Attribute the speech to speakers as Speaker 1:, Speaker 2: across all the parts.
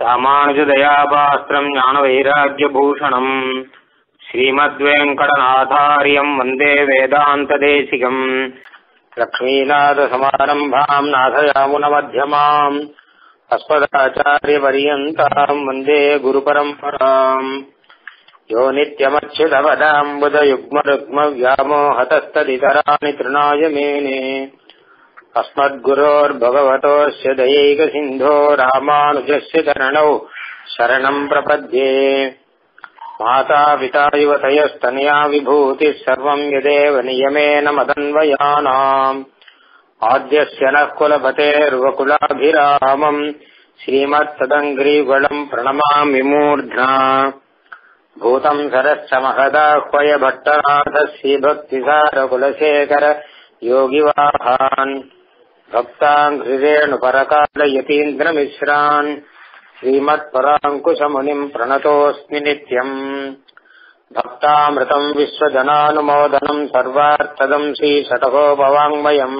Speaker 1: ராமானுஜதயாபாஸ்திரம் ஞானவைராக்கியபூஷணம் ஸ்ரீமத்வேங்கடநாதாரியம் வந்தே வேதாந்ததேசிகம் லக்ஷ்மீநாதசமாரம்பாம் நாதயாமுனமध्यமாம் अस्मदाचार्यपर्यन्ताम् वन्दे गुरुपरम्पराम् यो नित्यमच्युतपदाम्बुजयुग्मरुग्मव्यामोहतस्तदितराणि तृणाय मेने अस्मद्गुरोर्भगवतोऽस्य दयैकसिन्धो रामानुजस्य चरणौ शरणम् प्रपद्ये मातापिता युवतयस्तनया विभूतिः सर्वम् यदेव नियमेन मदन्वयानाम् आद्यस्य नः कुलपतेर्वकुलाभिरामम् श्रीमत्तदङ्ग्रीगुलम् प्रणमामि मूर्ध्ना भूतम् सरश्च महदाह्वय भट्टनाथस्य भक्तिसारकुलशेखर योगिवाहान् भक्तान् हृदेणुपरकालयतीन्द्रमिश्रान् श्रीमत्पराङ्कुशमुनिम् प्रणतोऽस्मि नित्यम् भक्तामृतम् विश्वजनानुमोदनम् सर्वार्थदम् श्रीशतकोपवाङ्मयम्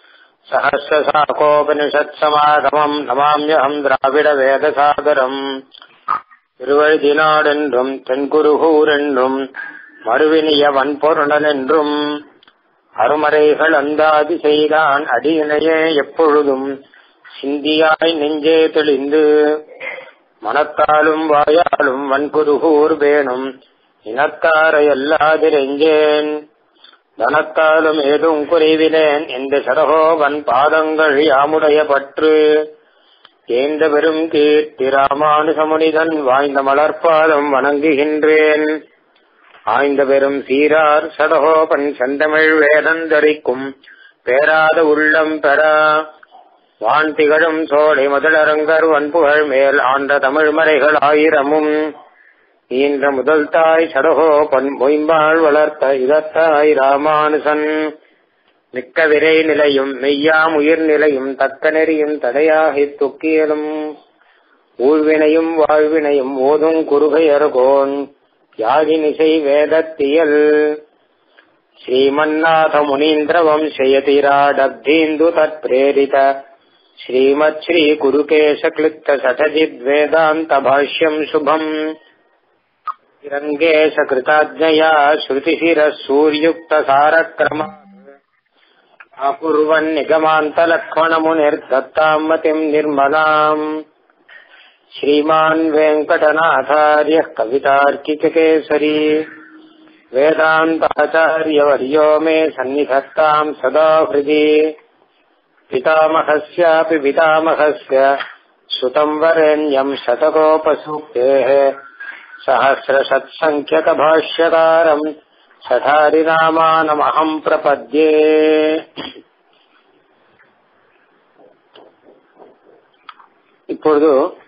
Speaker 1: सहस्रशाकोपनिषत्समागमम् नमाम्यहम् द्राविडवेदसागरम् திருவழுதினாடென்றும் தென்குருகூரென்றும் மறுவினிய வன்பொருணலென்றும் அருமறைகள் அந்தாதி செய்தான் அடியினையே எப்பொழுதும் சிந்தியாய் நெஞ்சே தெளிந்து மனத்தாலும் வாயாலும் வன்குருகூர் வேணும் இனத்தாரை அல்லாதிரெஞ்சேன் தனத்தாலும் ஏதும் குறைவிலேன் இந்த சடகோவன் பாதங்கள் யாமுடைய பற்று ஏந்த பெரும் கீர்த்தி ராமானுசமுனிதன் வாய்ந்த மலர்பாதம் வணங்குகின்றேன் ஆய்ந்த பெரும் சீரார் சடகோபன் செந்தமிழ் வேதந்தரிக்கும் பேராத உள்ளம் பெறா வான் திகழும் சோலை முதலரங்கர் வன்புகழ் மேல் ஆண்ட தமிழ் மறைகள் ஆயிரமும் ஈன்ற முதல் தாய் சடகோபன் மொயம்பாள் வளர்த்த இதத்தாய் ராமானுசன் மிக்க விரை நிலையும் மெய்யாம் உயிர் நிலையும் தக்க நெறியும் தடையாகித் துக்கியலும் ஊழ்வினையும் வாழ்வினையும் ஓதும் குறுகையர்கோன் யாகினிசை வேதத்தியல் ஸ்ரீமன்னாத முனீந்திர வம்சயதிராடப்தீந்து தத் பிரேரித ஸ்ரீமத் ஸ்ரீ குருகேஷ கிளிப்த சடஜித் வேதாந்த பாஷ்யம் சுபம் ரங்கேಶ कृताज्ञया श्रुतिशिरः सूर्युक्तसारक्रमा आकुर्वन्निगमान्तलक्ष्मणमुनिर्दत्ताम् मतिम् निर्मलाम् श्रीमान् वेङ्कटनाथार्यः कवितार्किककेसरी वेदान्ताचार्यवर्यो मे सन्निधत्ताम् सदा हृदि पितामहस्यापि पितामहस्य सुतम् वरेण्यम् शतकोपसूक्तेः सहस्रशत्सङ्ख्यकभाष्यकारम् சதாரிராமானமகம் பிரபத்யே இப்பொழுது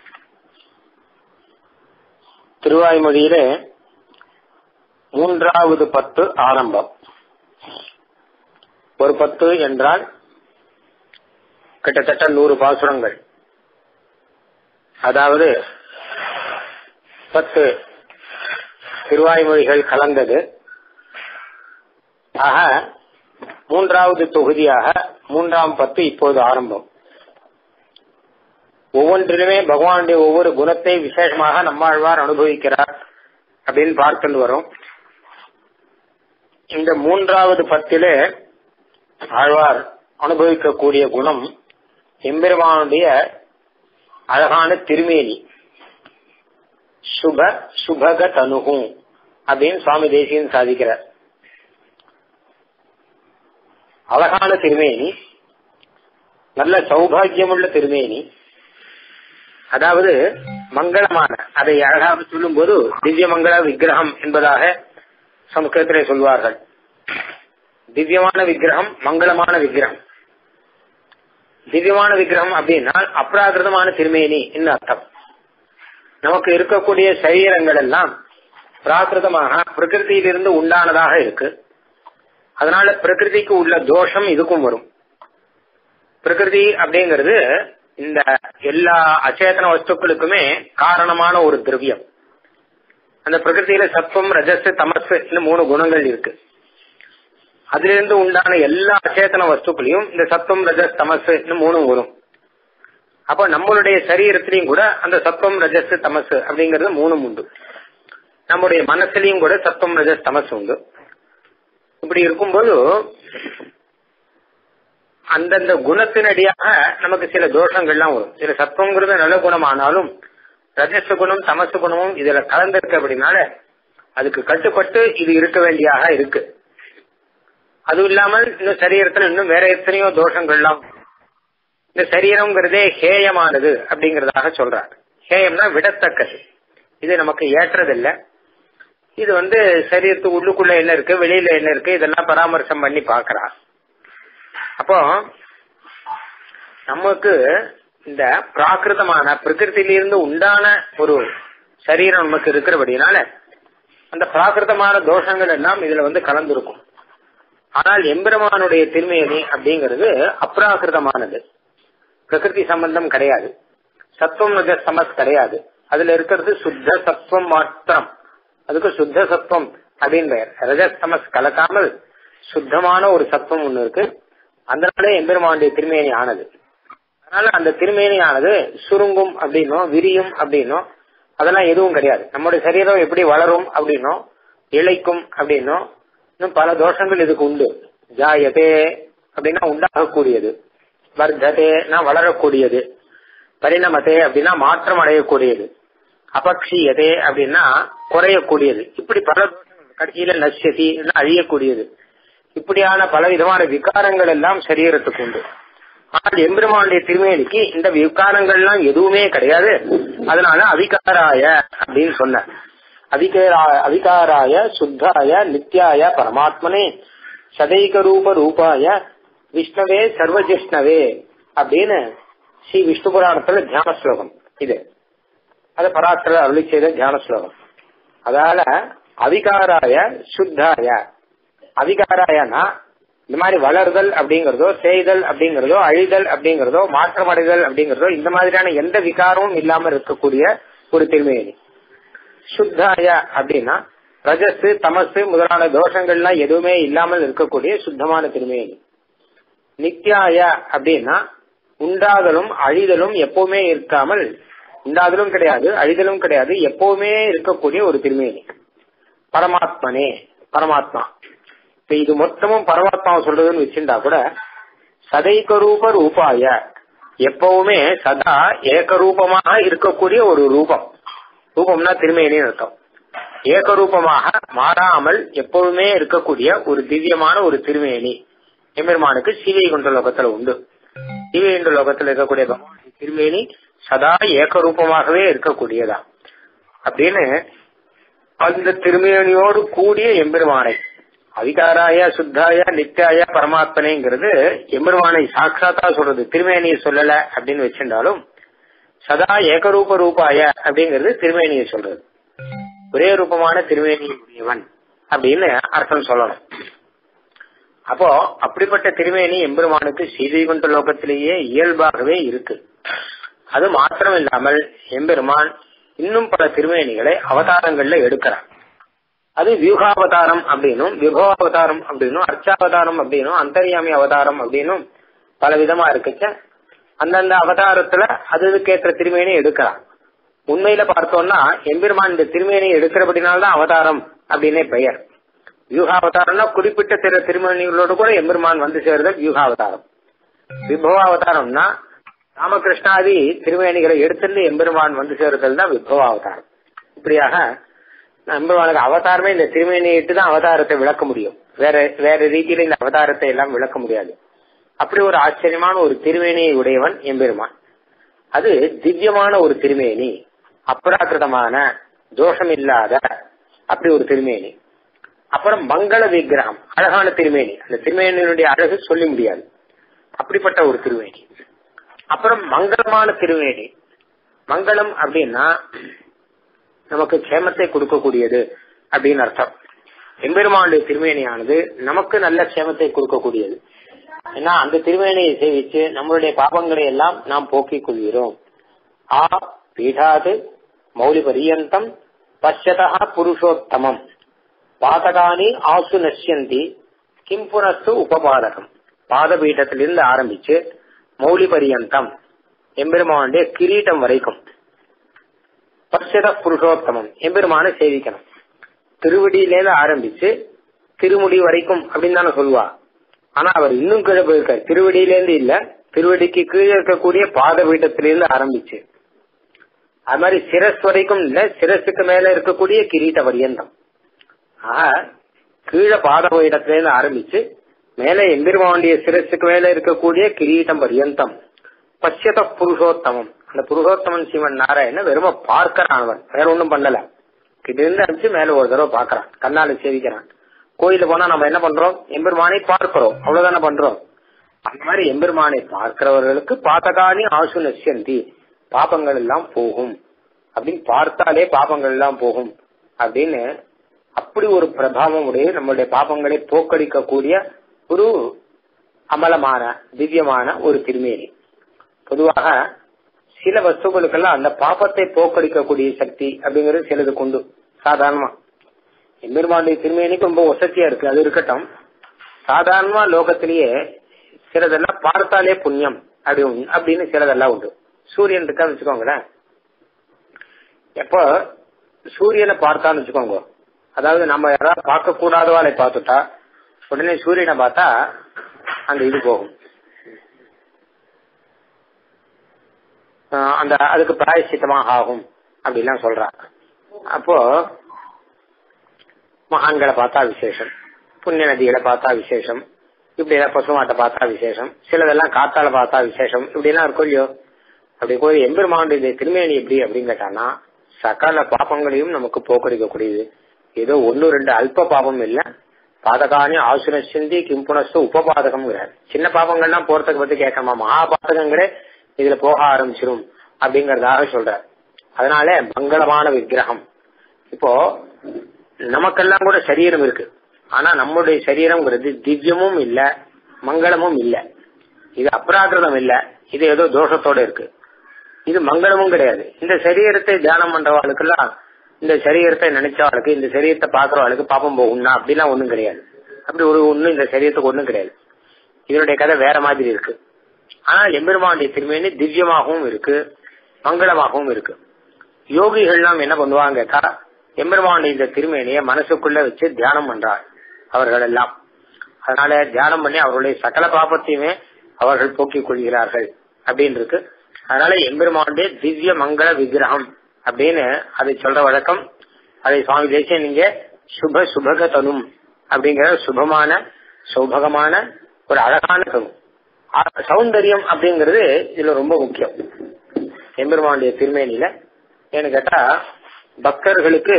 Speaker 1: திருவாய்மொழியிலே மூன்றாவது பத்து ஆரம்பம் ஒரு பத்து என்றால் கிட்டத்தட்ட நூறு பாசுரங்கள் அதாவது பத்து திருவாய்மொழிகள் கலந்தது ஆக மூன்றாவது தொகுதியாக மூன்றாம் பத்து இப்போது ஆரம்பம் ஒவ்வொன்றிலுமே பகவானுடைய ஒவ்வொரு குணத்தை விசேஷமாக நம்மாழ்வார் அனுபவிக்கிறார் அப்படின்னு பார்த்துட்டு வரும் இந்த மூன்றாவது பத்திலே ஆழ்வார் அனுபவிக்கக்கூடிய குணம் எம்பெருமானுடைய அழகான திருமேனி சுப சுபக தனுகும் அப்படின்னு சுவாமி தேசியன் சாதிக்கிறார் அழகான திருமேனி நல்ல சௌபாகியமுள்ள திருமேனி அதாவது மங்களமான அதை அழகாக சொல்லும் போது திவ்ய மங்கள விக்கிரகம் என்பதாக சமஸ்கிருதத்திலே சொல்வார்கள் திவ்யமான விக்கிரகம் மங்களமான விக்கிரகம் திவ்யமான விக்கிரகம் அப்படின்னா அப்ராகிருதமான திருமேனி என்று அர்த்தம் நமக்கு இருக்கக்கூடிய சரீரங்கள் எல்லாம் பிராகிருதமாக பிரகிருதியிலிருந்து உண்டானதாக இருக்கு அதனால பிரகிருதிக்கு உள்ள தோஷம் இதுக்கும் வரும் பிரகிருதி அப்படிங்கிறது இந்த எல்லா அச்சேதன வஸ்துக்களுக்குமே காரணமான ஒரு திரவியம் அந்த பிரகிருதியில சத்துவம் ரஜஸ் தமஸ் மூணு குணங்கள் இருக்கு அதிலிருந்து உண்டான எல்லா அச்சேதன வஸ்துக்களையும் இந்த சத்துவம் ரஜஸ் தமஸ் மூணும் வரும் அப்ப நம்மளுடைய சரீரத்திலையும் கூட அந்த சத்துவம் ரஜஸ் தமசு அப்படிங்கறது மூணும் உண்டு நம்முடைய மனசுலயும் கூட சத்துவம் ரஜஸ் தமசு உண்டு இப்படி இருக்கும்போது அந்தந்த குணத்தினடியாக நமக்கு சில தோஷங்கள்லாம் வரும் சில சத்துவங்கிறது நல்ல குணமானாலும் ரஜச குணம் தமசு குணமும் இதுல கலந்திருக்கு அப்படின்னால அதுக்கு கட்டுப்பட்டு இது இருக்க வேண்டியாக இருக்கு அதுவும் இல்லாமல் இன்னும் சரீரத்துல இன்னும் வேற எத்தனையோ தோஷங்கள்லாம் இந்த சரீரம்ங்கிறதே ஹேயமானது அப்படிங்கறதாக சொல்றார் ஹேயம்னா விடத்தக்கது இது நமக்கு ஏற்றதில்லை இது வந்து சரீரத்து உள்ளுக்குள்ள என்ன இருக்கு வெளியில என்ன இருக்கு இதெல்லாம் பராமரிசம் பண்ணி பாக்குறா அப்போ நமக்கு இந்த பிராகிருதமான பிரகிருத்திலிருந்து உண்டான ஒரு சரீரம் நமக்கு இருக்கிறபடினால அந்த பிராகிருதமான தோஷங்கள் எல்லாம் இதுல வந்து கலந்திருக்கும் ஆனால் எம்பெருமானுடைய திருமேனி அப்படிங்கிறது அப்ராகிருதமானது பிரகிருதி சம்பந்தம் கிடையாது சத்துவம் ரஜ சமஸ் கிடையாது அதுல இருக்கிறது சுத்த சத்துவம் மாத்திரம் அதுக்கு சுத்த சத்துவம் அப்படின்னு பெயர் ரஜஸ்தமஸ் கலக்காமல் சுத்தமான ஒரு சத்துவம் ஒண்ணு இருக்கு அதனால எம்பெருமானுடைய திருமேனி ஆனது அதனால அந்த திருமேனி ஆனது சுருங்கும் அப்படின்னும் விரியும் அப்படின்னும் அதெல்லாம் எதுவும் கிடையாது நம்முடைய சரீரம் எப்படி வளரும் அப்படின்னும் இழைக்கும் அப்படின்னும் இன்னும் பல தோஷங்கள் இதுக்கு உண்டு ஜாயதே அப்படின்னா உண்டாகக்கூடியது வர்த்ததேனா வளரக்கூடியது பரிணமத்தே அப்படின்னா மாற்றம் அடையக்கூடியது அபக்ஷியதே அப்படின்னா குறையக்கூடியது இப்படி பல தோஷங்கள் கடைசியில நஷ்யதி அழியக்கூடியது இப்படியான பல விதமான விகாரங்கள் எல்லாம் சரீரத்துக்கு உண்டு ஆனால் எம்பெருமானுடைய திருமேனிக்கு இந்த விகாரங்கள்லாம் எதுவுமே கிடையாது அதனால அவிகாராய அப்படின்னு சொன்ன அவிகாரா அவிகாராய சுத்தாய நித்யாய பரமாத்மனே சதைக ரூப ரூபாய விஷ்ணவே சர்வஜிஷ்ணவே அப்படின்னு ஸ்ரீ விஷ்ணு புராணத்துல தியான ஸ்லோகம் இது அது பராசர அருளி செய்த தியான ஸ்லோகம் அதனால அவிகாராய சுத்தாய அவிகாராயனா இந்த மாதிரி வளர்தல் அப்படிங்கறதோ செய்தல் அப்படிங்கறதோ அழிதல் அப்படிங்கறதோ மாற்றமடைதல் அப்படிங்கறதோ இந்த மாதிரியான எந்த விகாரமும் இல்லாம இருக்கக்கூடிய ஒரு திருமேனி சுத்தாய அப்படின்னா ரஜஸ் தமசு முதலான தோஷங்கள்லாம் எதுவுமே இல்லாமல் இருக்கக்கூடிய சுத்தமான திருமேனி நித்யாய அப்படின்னா உண்டாதலும் அழிதலும் எப்பவுமே இருக்காமல் உண்டாதலும் கிடையாது அழிதலும் கிடையாது எப்பவுமே இருக்கக்கூடிய ஒரு திருமேனி பரமாத்மனே பரமாத்மா இப்ப இது மொத்தமும் பரமாத்மாவை சொல்றதுன்னு வச்சிருந்தா கூட சதைக்கரூப ரூபாய எப்பவுமே சதா ஏகரூபமாக இருக்கக்கூடிய ஒரு ரூபம் ரூபம்னா திருமேனின்னு அர்த்தம் ஏகரூபமாக மாறாமல் எப்பவுமே இருக்கக்கூடிய ஒரு திவ்யமான ஒரு திருமேனி எம்பெருமானுக்கு சீவைகுண்ட லோகத்துல உண்டு சீவைகுண்ட லோகத்துல இருக்கக்கூடிய பகவான் திருமேனி சதா ஏகரூபமாகவே இருக்கக்கூடியதா அப்படின்னு அந்த திருமேனியோடு கூடிய எம்பெருமானை அதிகாராய சுத்தாய நித்தியாய பரமாத்மனைங்கிறது எம்பெருமானை சாட்சாத்தா சொல்றது திருமேனியை சொல்லல அப்படின்னு வச்சிருந்தாலும் சதா ஏகரூப ரூபாய அப்படிங்கிறது திருமேனியை சொல்றது ஒரே ரூபமான திருமேனியுடையவன் அப்படின்னு அர்த்தம் சொல்லணும் அப்போ அப்படிப்பட்ட திருமேனி எம்பெருமானுக்கு ஸ்ரீவைகுண்ட லோகத்திலேயே இயல்பாகவே இருக்கு அது மாத்திரம் இல்லாமல் எம்பெருமான் இன்னும் பல திருமேனிகளை அவதாரங்கள்ல எடுக்கிறார் அது வியூகாவதாரம் அப்படின்னும் விபவாவதாரம் அப்படின்னும் அர்ச்சாவதாரம் அப்படின்னும் அந்தரியாமி அவதாரம் அப்படின்னும் பல விதமா இருக்குச்ச அந்தந்த அவதாரத்துல அதுக்கேற்ற திருமேனி எடுக்கிறான் உண்மையில பார்த்தோம்னா எம்பெருமான் இந்த திருமேனியை எடுக்கிறபடினால்தான் அவதாரம் அப்படின்னே பெயர் வியூகாவதாரம்னா குறிப்பிட்ட திரு திருமணிகளோடு கூட எம்பெருமான் வந்து சேருதல் வியூகாவதாரம் விபவாவதாரம்னா ராமகிருஷ்ணாதி திருமேனிகளை எடுத்துட்டு எம்பெருமான் வந்து சேருதல் தான் விபவாவதாரம் இப்படியாக எம்பெருமானுக்கு அவதாரமே இந்த திருமேனியை இட்டு தான் அவதாரத்தை விளக்க முடியும் வேற வேற ரீதியில இந்த அவதாரத்தை எல்லாம் விளக்க முடியாது அப்படி ஒரு ஆச்சரியமான ஒரு திருமேனியை உடையவன் எம்பெருமான் அது திவ்யமான ஒரு திருமேனி அப்ராக்கிருதமான தோஷம் இல்லாத அப்படி ஒரு திருமேனி அப்புறம் மங்கள விக்கிரகம் அழகான திருமேனி அந்த திருமேனியினுடைய அழகு சொல்லி முடியாது அப்படிப்பட்ட ஒரு திருமேனி அப்புறம் மங்களமான திருமேனி மங்களம் அப்படின்னா நமக்கு க்ஷேமத்தை கொடுக்கக்கூடியது அப்படின்னு அர்த்தம் எம்பெருமானுடைய திருமேனியானது நமக்கு நல்ல க்ஷேமத்தை கொடுக்கக்கூடியது ஏன்னா அந்த திருமேனியை சேவிச்சு நம்மளுடைய பாபங்களை எல்லாம் நாம் போக்கிக் கொள்கிறோம் ஆ பீடாது மௌலி பரியந்தம் பஷ்யதா புருஷோத்தமம் பாதகானி ஆசு நஷ்யந்தி கிம் புனஸ்து உபபாதகம் பாதபீட்டத்திலிருந்து ஆரம்பிச்சு மௌலி பரியந்தம் எம்பெருமானுடைய கிரீட்டம் வரைக்கும் பட்சத புருஷோத்தமம் எம்பெருமான சேவிக்கணும் திருவடியிலேருந்து ஆரம்பிச்சு திருமுடி வரைக்கும் அப்படின்னு தானே சொல்லுவா ஆனா அவர் இன்னும் கீழே போயிருக்காரு திருவடியிலேருந்து இல்ல திருவடிக்கு கீழே இருக்கக்கூடிய பாத பீட்டத்திலிருந்து ஆரம்பிச்சு அது மாதிரி சிரஸ் வரைக்கும் இல்ல சிரஸுக்கு மேல இருக்கக்கூடிய கிரீட்ட பரியந்தம் ஆக கீழே பாத பீடத்திலிருந்து ஆரம்பிச்சு மேல எம்பெருமானுடைய சிரஸுக்கு மேல இருக்கக்கூடிய கிரீட்டம் பரியந்தம் பட்சத புருஷோத்தமம் அந்த புருஷோத்தமன் சிவன் நாராயண வெறும பார்க்கறான் அவன் வேற ஒண்ணும் பண்ணல கிட்ட இருந்து அனுப்பிச்சு மேல ஒரு தடவை பாக்குறான் கண்ணால சேவிக்கிறான் கோயில போனா நம்ம என்ன பண்றோம் எம்பெருமானை பார்க்கிறோம் அவ்வளவுதானே பண்றோம் அந்த மாதிரி எம்பெருமானை பார்க்கிறவர்களுக்கு பாத்தகாணி ஆசு நசியந்தி பாபங்கள் எல்லாம் போகும் அப்படின்னு பார்த்தாலே பாபங்கள் எல்லாம் போகும் அப்படின்னு அப்படி ஒரு பிரபாவம் உடைய நம்மளுடைய பாபங்களை போக்கடிக்கக்கூடிய ஒரு அமலமான திவ்யமான ஒரு திருமேனி பொதுவாக சில வஸ்துக்களுக்கெல்லாம் அந்த பாப்பத்தை போக்கடிக்கக்கூடிய சக்தி அப்படிங்கிறது சிலது கொண்டு சாதாரணமா எம்பெருமானுடைய திருமேனிக்கு ரொம்ப வசதியா இருக்கு அது இருக்கட்டும் சாதாரணமா லோகத்திலேயே சிலதெல்லாம் பார்த்தாலே புண்ணியம் அப்படி உண்டு- அப்படின்னு சிலதெல்லாம் உண்டு சூரியன் இருக்கா வச்சுக்கோங்களேன் எப்போ சூரியனை பார்த்தான்னு வச்சுக்கோங்க அதாவது நம்ம யாராவது பார்க்க கூடாதவாளை பார்த்துட்டா உடனே சூரியனை பார்த்தா அந்த இது போகும் ஆஹ் அந்த அதுக்கு பிராயசித்தமாக ஆகும் அப்படிலாம் சொல்றாங்க அப்போ மகான்களை பார்த்தா விசேஷம் புண்ணிய நதிகளை பார்த்தா விசேஷம் இப்படி எல்லாம் பசுமாட்டை பார்த்தா விசேஷம் சிலதெல்லாம் காத்தால பார்த்தா விசேஷம் இப்படி எல்லாம் இருக்கும் இல்லையோ அப்படி போய் எம்பெருமானுடைய திருமேனி எப்படி அப்படின்னு கேட்டான்னா சகல பாபங்களையும் நமக்கு போக்கடிக்கக்கூடியது ஏதோ ஒன்னு ரெண்டு அல்ப பாபம் இல்ல பாதகானி ஆசுர சிந்தி கிம்புனஸ்து உபபாதகம்ங்கிறார் சின்ன பாபங்கள்லாம் போறதுக்கு பத்தி கேட்கணுமா மகாபாதகங்களே இதுல போக ஆரம்பிச்சிரும் அப்படிங்கறதாக சொல்றார் அதனால மங்களமான விக்கிரகம் இப்போ நமக்கெல்லாம் கூட சரீரம் இருக்கு ஆனா நம்முடைய சரீரம்ங்கிறது திவ்யமும் இல்ல மங்களமும் இல்ல இது அப்ராகிருதம் இல்ல இது ஏதோ தோஷத்தோட இருக்கு இது மங்களமும் கிடையாது இந்த சரீரத்தை தியானம் பண்றவாளுக்கெல்லாம் இந்த சரீரத்தை நினைச்சவாளுக்கு இந்த சரீரத்தை பாக்குறவாளுக்கு பாப்பம் போகும்னா அப்படிலாம் ஒண்ணும் கிடையாது அப்படி ஒரு ஒண்ணும் இந்த சரீரத்துக்கு ஒண்ணும் கிடையாது இதனுடைய கதை வேற மாதிரி இருக்கு ஆனால் எம்பெருமானுடைய திருமேனி திவ்யமாகவும் இருக்கு மங்களமாகவும் இருக்கு யோகிகள்லாம் என்ன பண்ணுவாங்க கேட்டா எம்பெருமானுடைய இந்த திருமேனியை மனசுக்குள்ள வச்சு தியானம் பண்றார் அவர்கள் எல்லாம் அதனால தியானம் பண்ணி அவர்களுடைய சகல பாபத்தையுமே அவர்கள் போக்கிக் கொள்கிறார்கள் அப்படின்னு இருக்கு அதனால எம்பெருமானுடைய திவ்ய மங்கள விக்கிரகம் அப்படின்னு அதை சொல்ற வழக்கம் அதை சுவாமி தேசியம் நீங்க சுப சுபக தனும் அப்படிங்கிற சுபமான சௌபகமான ஒரு அழகான தனு அ- சௌந்தரியம் அப்படிங்கிறது இதுல ரொம்ப முக்கியம் எம்பெருமானுடைய திருமேனியில ஏன்னு கேட்டா பக்தர்களுக்கு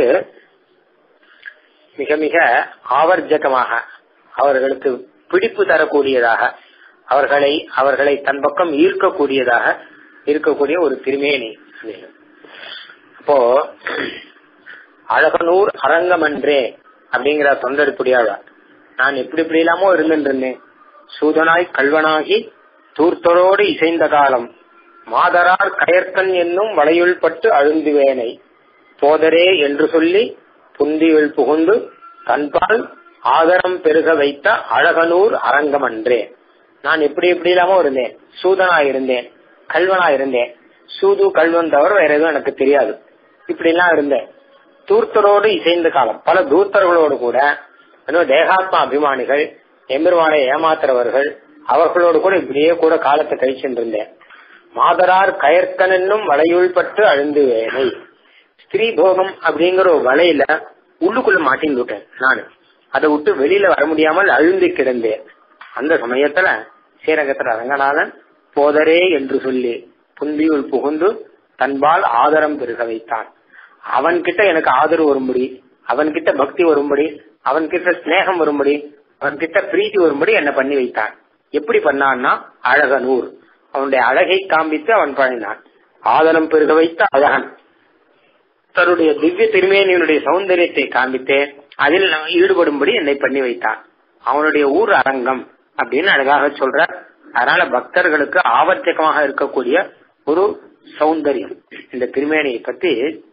Speaker 1: மிக மிக ஆவர்ஜகமாக அவர்களுக்கு பிடிப்பு தரக்கூடியதாக அவர்களை அவர்களை தன் பக்கம் ஈர்க்கக்கூடியதாக இருக்கக்கூடிய ஒரு திருமேனி அப்போ அழகனூர் அரங்கமன்றே அப்படிங்கிற தொண்டடிப்படியாளர் நான் எப்படி இப்படி இல்லாமோ இருந்துட்டு இருந்தேன் சூதனாய் கல்வனாகி தூர்த்தரோடு இசைந்த காலம் மாதரார் கயற்கண் என்னும் வளையுள் பட்டு அழுந்துவேனை போதரே என்று சொல்லி புந்தியுள் புகுந்து தன்பால் ஆதரம் பெருக வைத்த அழகனூர் அரங்கமன்றே நான் எப்படி எப்படி இல்லாம இருந்தேன் சூதனா இருந்தேன் கல்வனா இருந்தேன் சூது கல்வன் தவிர வேற எதுவும் எனக்கு தெரியாது இப்படி எல்லாம் இருந்தேன் தூர்த்தரோடு இசைந்த காலம் பல தூர்த்தர்களோடு கூட இன்னும் தேகாத்மா அபிமானிகள் எம்பெருமானை ஏமாத்துறவர்கள் அவர்களோடு கூட இப்படியே கூட காலத்தை கழிச்சுட்டு இருந்தேன் மாதரார் கயற்கன் என்னும் வலையுள் பட்டு அழுந்து வேலை ஸ்திரீ போகம் அப்படிங்கிற ஒரு வலையில உள்ளுக்குள்ள மாட்டின்னு விட்டேன் நானு அதை விட்டு வெளியில வர முடியாமல் அழுந்து கிடந்தேன் அந்த சமயத்துல ஸ்ரீரங்கத்துல அரங்கநாதன் போதரே என்று சொல்லி புந்தியுள் புகுந்து தன்பால் ஆதரம் பெருக வைத்தான் அவன் கிட்ட எனக்கு ஆதரவு வரும்படி அவன் கிட்ட பக்தி வரும்படி அவன் கிட்ட ஸ்நேகம் வரும்படி அவன் கிட்ட பிரீத்தி வரும்படி என்ன பண்ணி வைத்தான் எப்படி பண்ணான்னா அழகனூர் அவனுடைய அழகை காண்பித்து அவன் பண்ணினான் ஆதரம் பெருக வைத்த அழகன் தன்னுடைய திவ்ய திருமேனியினுடைய சௌந்தரியத்தை காண்பித்து அதில் நான் ஈடுபடும்படி என்னை பண்ணி வைத்தான் அவனுடைய ஊர் அரங்கம் அப்படின்னு அழகாக சொல்ற அதனால பக்தர்களுக்கு ஆவர்த்தகமாக இருக்கக்கூடிய ஒரு சௌந்தரியம் இந்த திருமேனியை பத்தி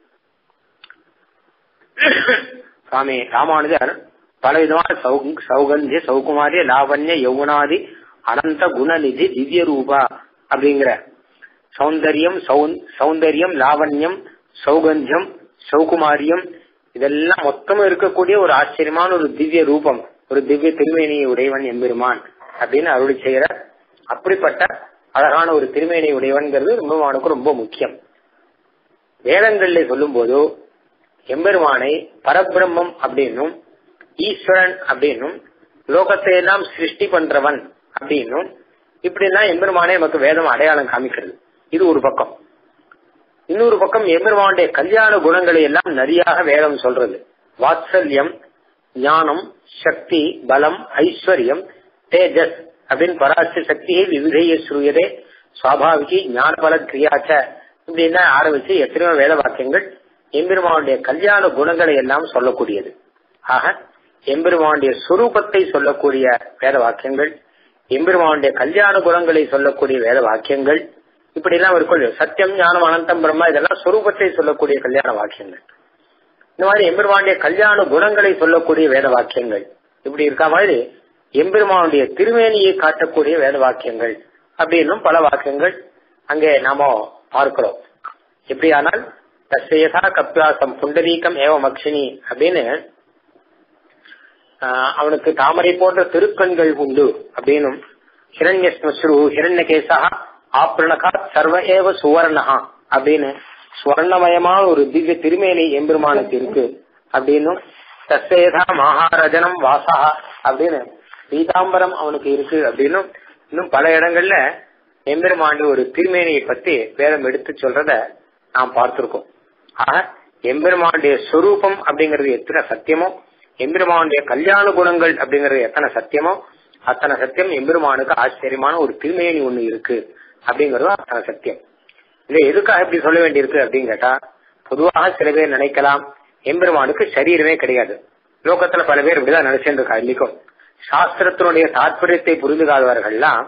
Speaker 1: சுவாமி ராமானுஜர் பலவிதமான சௌ- சௌகந்திய சௌகுமாரிய லாவண்ய யௌவனாதி அனந்த குணநிதி திவ்ய ரூபா அப்படிங்கிற சௌந்தரியம் சௌந்தரியம் லாவண்யம் சௌகந்தியம் சௌகுமாரியம் இதெல்லாம் மொத்தமும் இருக்கக்கூடிய ஒரு ஆச்சரியமான ஒரு திவ்ய ரூபம் ஒரு திவ்ய திருமேனியை உடையவன் எம்பெருமான் அப்படின்னு அருளி செய்யற அப்படிப்பட்ட அழகான ஒரு திருமேனி உடையவன்கிறது எம்பெருமானுக்கு ரொம்ப முக்கியம் வேதங்கள்ல சொல்லும் போது எம்பெருமானை பரபிரம்மம் அப்படின்னும் ஈஸ்வரன் அப்படின்னும் லோகத்தை எல்லாம் சிருஷ்டி பண்றவன் அப்படின்னும் இப்படிலாம் எம்பெருமானே நமக்கு வேதம் அடையாளம் காமிக்கிறது இது ஒரு பக்கம் இன்னொரு பக்கம் எம்பெருமானுடைய கல்யாண குணங்களை எல்லாம் நிறையாக வேதம் சொல்றது வாத்சல்யம் ஞானம் சக்தி பலம் ஐஸ்வர்யம் தேஜஸ் அப்படின்னு பராச சக்தியை விவிதைய சூரியதே சுவாபாவிகி ஞான பல கிரியாச்ச இப்படின்னா ஆரம்பிச்சு எத்தனையோ வேத வாக்கியங்கள் எம்பெருமானுடைய கல்யாண குணங்களை எல்லாம் சொல்லக்கூடியது ஆக எம்பெருமானுடைய சுரூபத்தை சொல்லக்கூடிய வேத வாக்கியங்கள் எம்பெருமானுடைய கல்யாண குணங்களை சொல்லக்கூடிய வேத வாக்கியங்கள் இப்படி எல்லாம் இருக்கும் சத்தியம் ஞானம் அனந்தம் பிரம்மா இதெல்லாம் சுரூபத்தை சொல்லக்கூடிய கல்யாண வாக்கியங்கள் இந்த மாதிரி எம்பெருமானுடைய கல்யாண குணங்களை சொல்லக்கூடிய வேத வாக்கியங்கள் இப்படி இருக்க மாதிரி எம்பெருமானுடைய திருமேனியை காட்டக்கூடிய வேத வாக்கியங்கள் அப்படின்னும் பல வாக்கியங்கள் அங்கே நாம பார்க்கிறோம் எப்படியானால் தசேதா கப்பியாசம் புண்டரீகம் ஏவ மக்ஷினி அப்படின்னு அவனுக்கு தாமரை போன்ற திருக்கண்கள் உண்டு அப்படின்னும் ஹிரண்ய ஸ்மஸ்ரு ஹிரண்யகேசா ஆப்ரணகா சர்வ ஏவ சுவர்ணகா அப்படின்னு சுவர்ணமயமான ஒரு திவ்ய திருமேனி எம்பெருமானுக்கு இருக்கு அப்படின்னும் தசேதா மகாரஜனம் வாசா அப்படின்னு பீதாம்பரம் அவனுக்கு இருக்கு அப்படின்னும் இன்னும் பல இடங்கள்ல எம்பெருமாண்டு ஒரு திருமேனியை பத்தி வேதம் எடுத்து சொல்றத நாம் பார்த்திருக்கோம் ஆக எம்பெருமானுடைய ஸ்வரூபம் அப்படிங்கிறது எத்தனை சத்தியமோ எம்பெருமானுடைய கல்யாண குணங்கள் அப்படிங்கிறது எத்தனை சத்தியமோ அத்தனை சத்தியம் எம்பெருமானுக்கு ஆச்சரியமான ஒரு திருமேனி ஒண்ணு இருக்கு அப்படிங்கறது அத்தனை சத்தியம் இதை எதுக்காக இப்படி சொல்ல வேண்டியிருக்கு அப்படின்னு கேட்டா பொதுவாக சில பேர் நினைக்கலாம் எம்பெருமானுக்கு சரீரமே கிடையாது லோகத்துல பல பேர் இப்படிதான் நினைச்சுட்டு இருக்கா இன்னைக்கும் சாஸ்திரத்தினுடைய தாற்பயத்தை புரிந்துகாதவர்கள்லாம்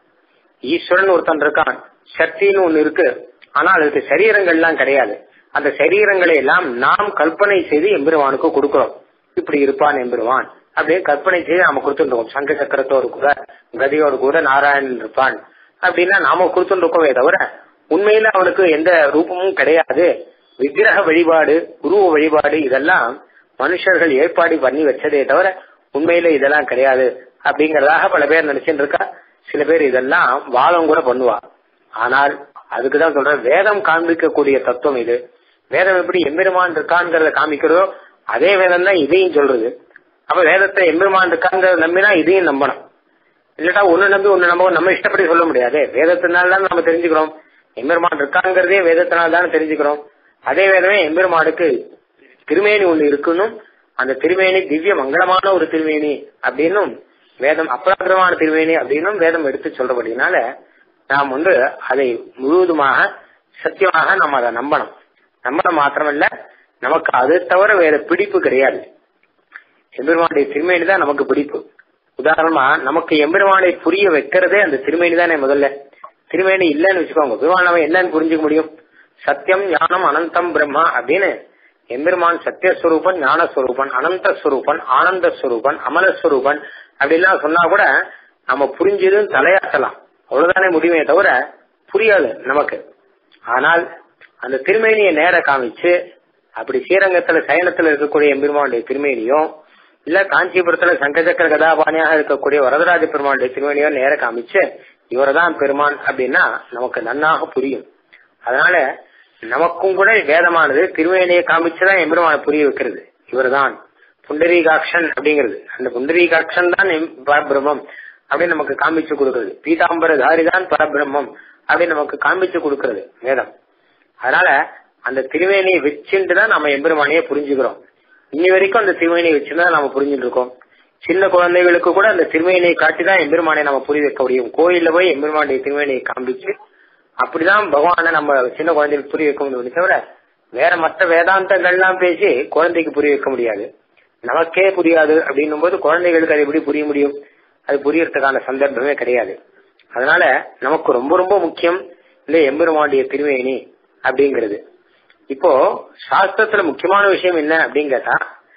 Speaker 1: ஈஸ்வரன் ஒருத்தன் இருக்கான் சக்தின்னு ஒண்ணு இருக்கு ஆனா அதுக்கு சரீரங்கள்லாம் கிடையாது அந்த சரீரங்களை எல்லாம் நாம் கற்பனை செய்து எம்பெருமானுக்கு கொடுக்கிறோம் இப்படி இருப்பான் எம்பெருவான் அப்படியே கற்பனை செய்து நாம கொடுத்துருக்கோம் சங்க சக்கரத்தோடு கூட கதியோடு கூட நாராயணன் இருப்பான் அப்படின்னா நாம கொடுத்துருக்கோமே தவிர உண்மையில அவனுக்கு எந்த ரூபமும் கிடையாது விக்கிரக வழிபாடு குருவ வழிபாடு இதெல்லாம் மனுஷர்கள் ஏற்பாடு பண்ணி வச்சதே தவிர உண்மையில இதெல்லாம் கிடையாது அப்படிங்கறதாக பல பேர் நினைச்சுட்டு இருக்கா சில பேர் இதெல்லாம் வாதம் கூட பண்ணுவா ஆனால் அதுக்குதான் சொல்ற வேதம் காண்பிக்கக்கூடிய தத்துவம் இது வேதம் எப்படி எம்பெருமான் இருக்கான்ங்கிறத காமிக்கிறதோ அதே வேதம் தான் இதையும் சொல்றது அப்ப வேதத்தை எம்பெருமான் இருக்காங்கிறத நம்பினா இதையும் நம்பணும் இல்லட்டா ஒண்ணு நம்பி ஒண்ணு நம்ப நம்ம இஷ்டப்படி சொல்ல முடியாது வேதத்தினால தான் நம்ம தெரிஞ்சுக்கிறோம் எம்பெருமான் இருக்காங்கிறதே வேதத்தினால தானே தெரிஞ்சுக்கிறோம் அதே வேதமே எம்பெருமானுக்கு திருமேனி ஒண்ணு இருக்குன்னும் அந்த திருமேனி திவ்ய மங்களமான ஒரு திருமேனி அப்படின்னும் வேதம் அப்ராகிரமான திருமேனி அப்படின்னும் வேதம் எடுத்து சொல்றபடினால நாம் வந்து அதை முழுவதுமாக சத்தியமாக நம்ம அதை நம்பணும் நம்பணும் மாத்திரமல்ல நமக்கு அது தவிர வேற பிடிப்பு கிடையாது எம்பெருமானுடைய திருமேனி தான் நமக்கு பிடிப்பு உதாரணமா நமக்கு எம்பெருமானை புரிய வைக்கிறதே அந்த திருமேனி தானே முதல்ல திருமேனி இல்லைன்னு வச்சுக்கோங்க பெருமான் நம்ம என்னன்னு புரிஞ்சுக்க முடியும் சத்தியம் ஞானம் அனந்தம் பிரம்மா அப்படின்னு எம்பெருமான் சத்தியஸ்வரூபன் ஞானஸ்வரூபன் அனந்தஸ்வரூபன் ஆனந்தஸ்வரூபன் அமலஸ்வரூபன் அப்படிலாம் சொன்னா கூட நம்ம புரிஞ்சதுன்னு தலையாட்டலாம் அவ்வளவுதானே முடியுமே தவிர புரியாது நமக்கு ஆனால் அந்த திருமேனியை நேர காமிச்சு அப்படி ஸ்ரீரங்கத்துல சயனத்துல இருக்கக்கூடிய எம்பெருமானுடைய திருமேனியும் இல்ல காஞ்சிபுரத்துல சங்கச்சக்கர கதாபாணியாக இருக்கக்கூடிய வரதராஜ பெருமானுடைய திருமேனியோ நேர காமிச்சு இவர்தான் பெருமான் அப்படின்னா நமக்கு நன்னாக புரியும் அதனால நமக்கும் கூட வேதமானது திருவேணியை காமிச்சுதான் எம்பெருமான புரிய வைக்கிறது இவர்தான் புண்டரீகாட்சன் அப்படிங்கிறது அந்த புண்டரீகாட்சன் தான் பரபிரம்மம் அப்படின்னு நமக்கு காமிச்சு கொடுக்கிறது பீதாம்பர தாரிதான் பரபிரம்மம் அப்படின்னு நமக்கு காமிச்சு கொடுக்கிறது வேதம் அதனால அந்த திருவேணியை வச்சுட்டு தான் நம்ம எம்பெருமானையே புரிஞ்சுக்கிறோம் இன்னி வரைக்கும் அந்த திருவேணியை வச்சுதான் நம்ம புரிஞ்சுட்டு இருக்கோம் சின்ன குழந்தைகளுக்கு கூட அந்த திருவேணியை காட்டி தான் எம்பெருமானை நம்ம புரிய வைக்க முடியும் கோயில்ல போய் எம்பெருமானுடைய திருவேணியை காமிச்சு அப்படிதான் பகவான நம்ம சின்ன குழந்தைகளுக்கு புரிய வைக்க முடியும் தவிர வேற மற்ற வேதாந்தங்கள்லாம் பேசி குழந்தைக்கு புரிய வைக்க முடியாது நமக்கே புரியாது அப்படின்னும் போது குழந்தைகளுக்கு அது எப்படி புரிய முடியும் அது புரியறதுக்கான சந்தர்ப்பமே கிடையாது அதனால நமக்கு ரொம்ப ரொம்ப முக்கியம் இந்த எம்பெருமானுடைய திருவேணி அப்படிங்கிறது இப்போ சாஸ்திரத்துல முக்கியமான விஷயம் என்ன அப்படின்னு கேட்டா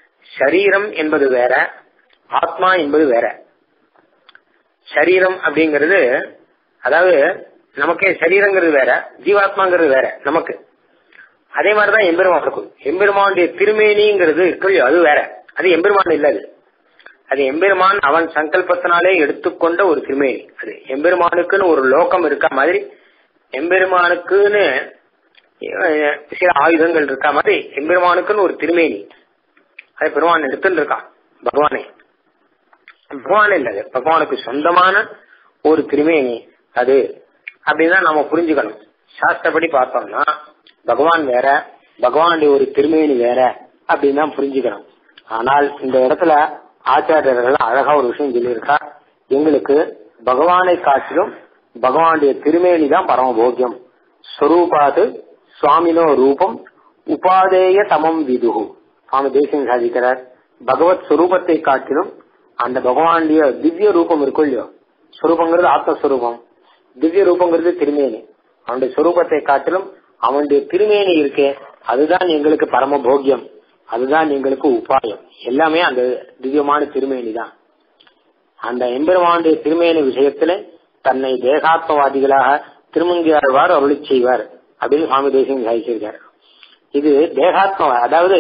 Speaker 1: சரீரம் என்பது வேற ஆத்மா என்பது வேற சரீரம் அப்படிங்கிறது அதாவது நமக்கே சரீரங்கிறது வேற ஜீவாத்மாங்கிறது வேற நமக்கு அதே மாதிரிதான் எம்பெருமான் இருக்கும் எம்பெருமானுடைய திருமேனிங்கிறது இருக்கு அது வேற அது எம்பெருமான் இல்ல அது அது எம்பெருமான் அவன் சங்கல்பத்தினாலே எடுத்துக்கொண்ட ஒரு திருமேனி அது எம்பெருமானுக்குன்னு ஒரு லோகம் இருக்க மாதிரி எம்பெருமானுக்குன்னு அஹ், சில ஆயுதங்கள் இருக்கா மாதிரி எம்பெருமானுக்குன்னு ஒரு திருமேனி அது பெருமான் எடுத்துட்டு இருக்கான் பகவானே பகவான் இல்ல அது பகவானுக்கு சொந்தமான ஒரு திருமேனி அது அப்படின்னு தான் நாம புரிஞ்சுக்கணும் சாஸ்திரப்படி பார்த்தோம்னா பகவான் வேற பகவானுடைய ஒரு திருமேனி வேற அப்படின்னு தான் புரிஞ்சுக்கணும் ஆனால் இந்த இடத்துல ஆச்சாரியர்கள் அழகா ஒரு விஷயம் சொல்லியிருக்கா எங்களுக்கு பகவானை காட்டிலும் பகவானுடைய திருமேனி தான் பரம போக்கியம் ஸ்வரூபாது சுவாமினோ ரூபம் உபாதேய தமம் விதுகு சுவாமி தேசியம் சாதிக்கிறார் பகவத் ஸ்வரூபத்தை காட்டிலும் அந்த பகவானுடைய திவ்ய ரூபம் இருக்கும் இல்லையோ ஸ்வரூபங்கிறது ஆத்மஸ்வரூபம் திவ்ய ரூபங்கிறது திருமேனி அவனுடைய ஸ்வரூபத்தை காட்டிலும் அவனுடைய திருமேனி இருக்கே அதுதான் எங்களுக்கு பரம போக்கியம் அதுதான் எங்களுக்கு உபாயம் எல்லாமே அந்த திவ்யமான திருமேனி தான் அந்த எம்பெருமானுடைய திருமேனி விஷயத்துல தன்னை தேகாத்மவாதிகளாக திருமங்கியாழ்வார் அருளி செய்வார் அப்படின்னு சுவாமி தேசியம் சாதிச்சிருக்கார் இது தேகாத்ம அதாவது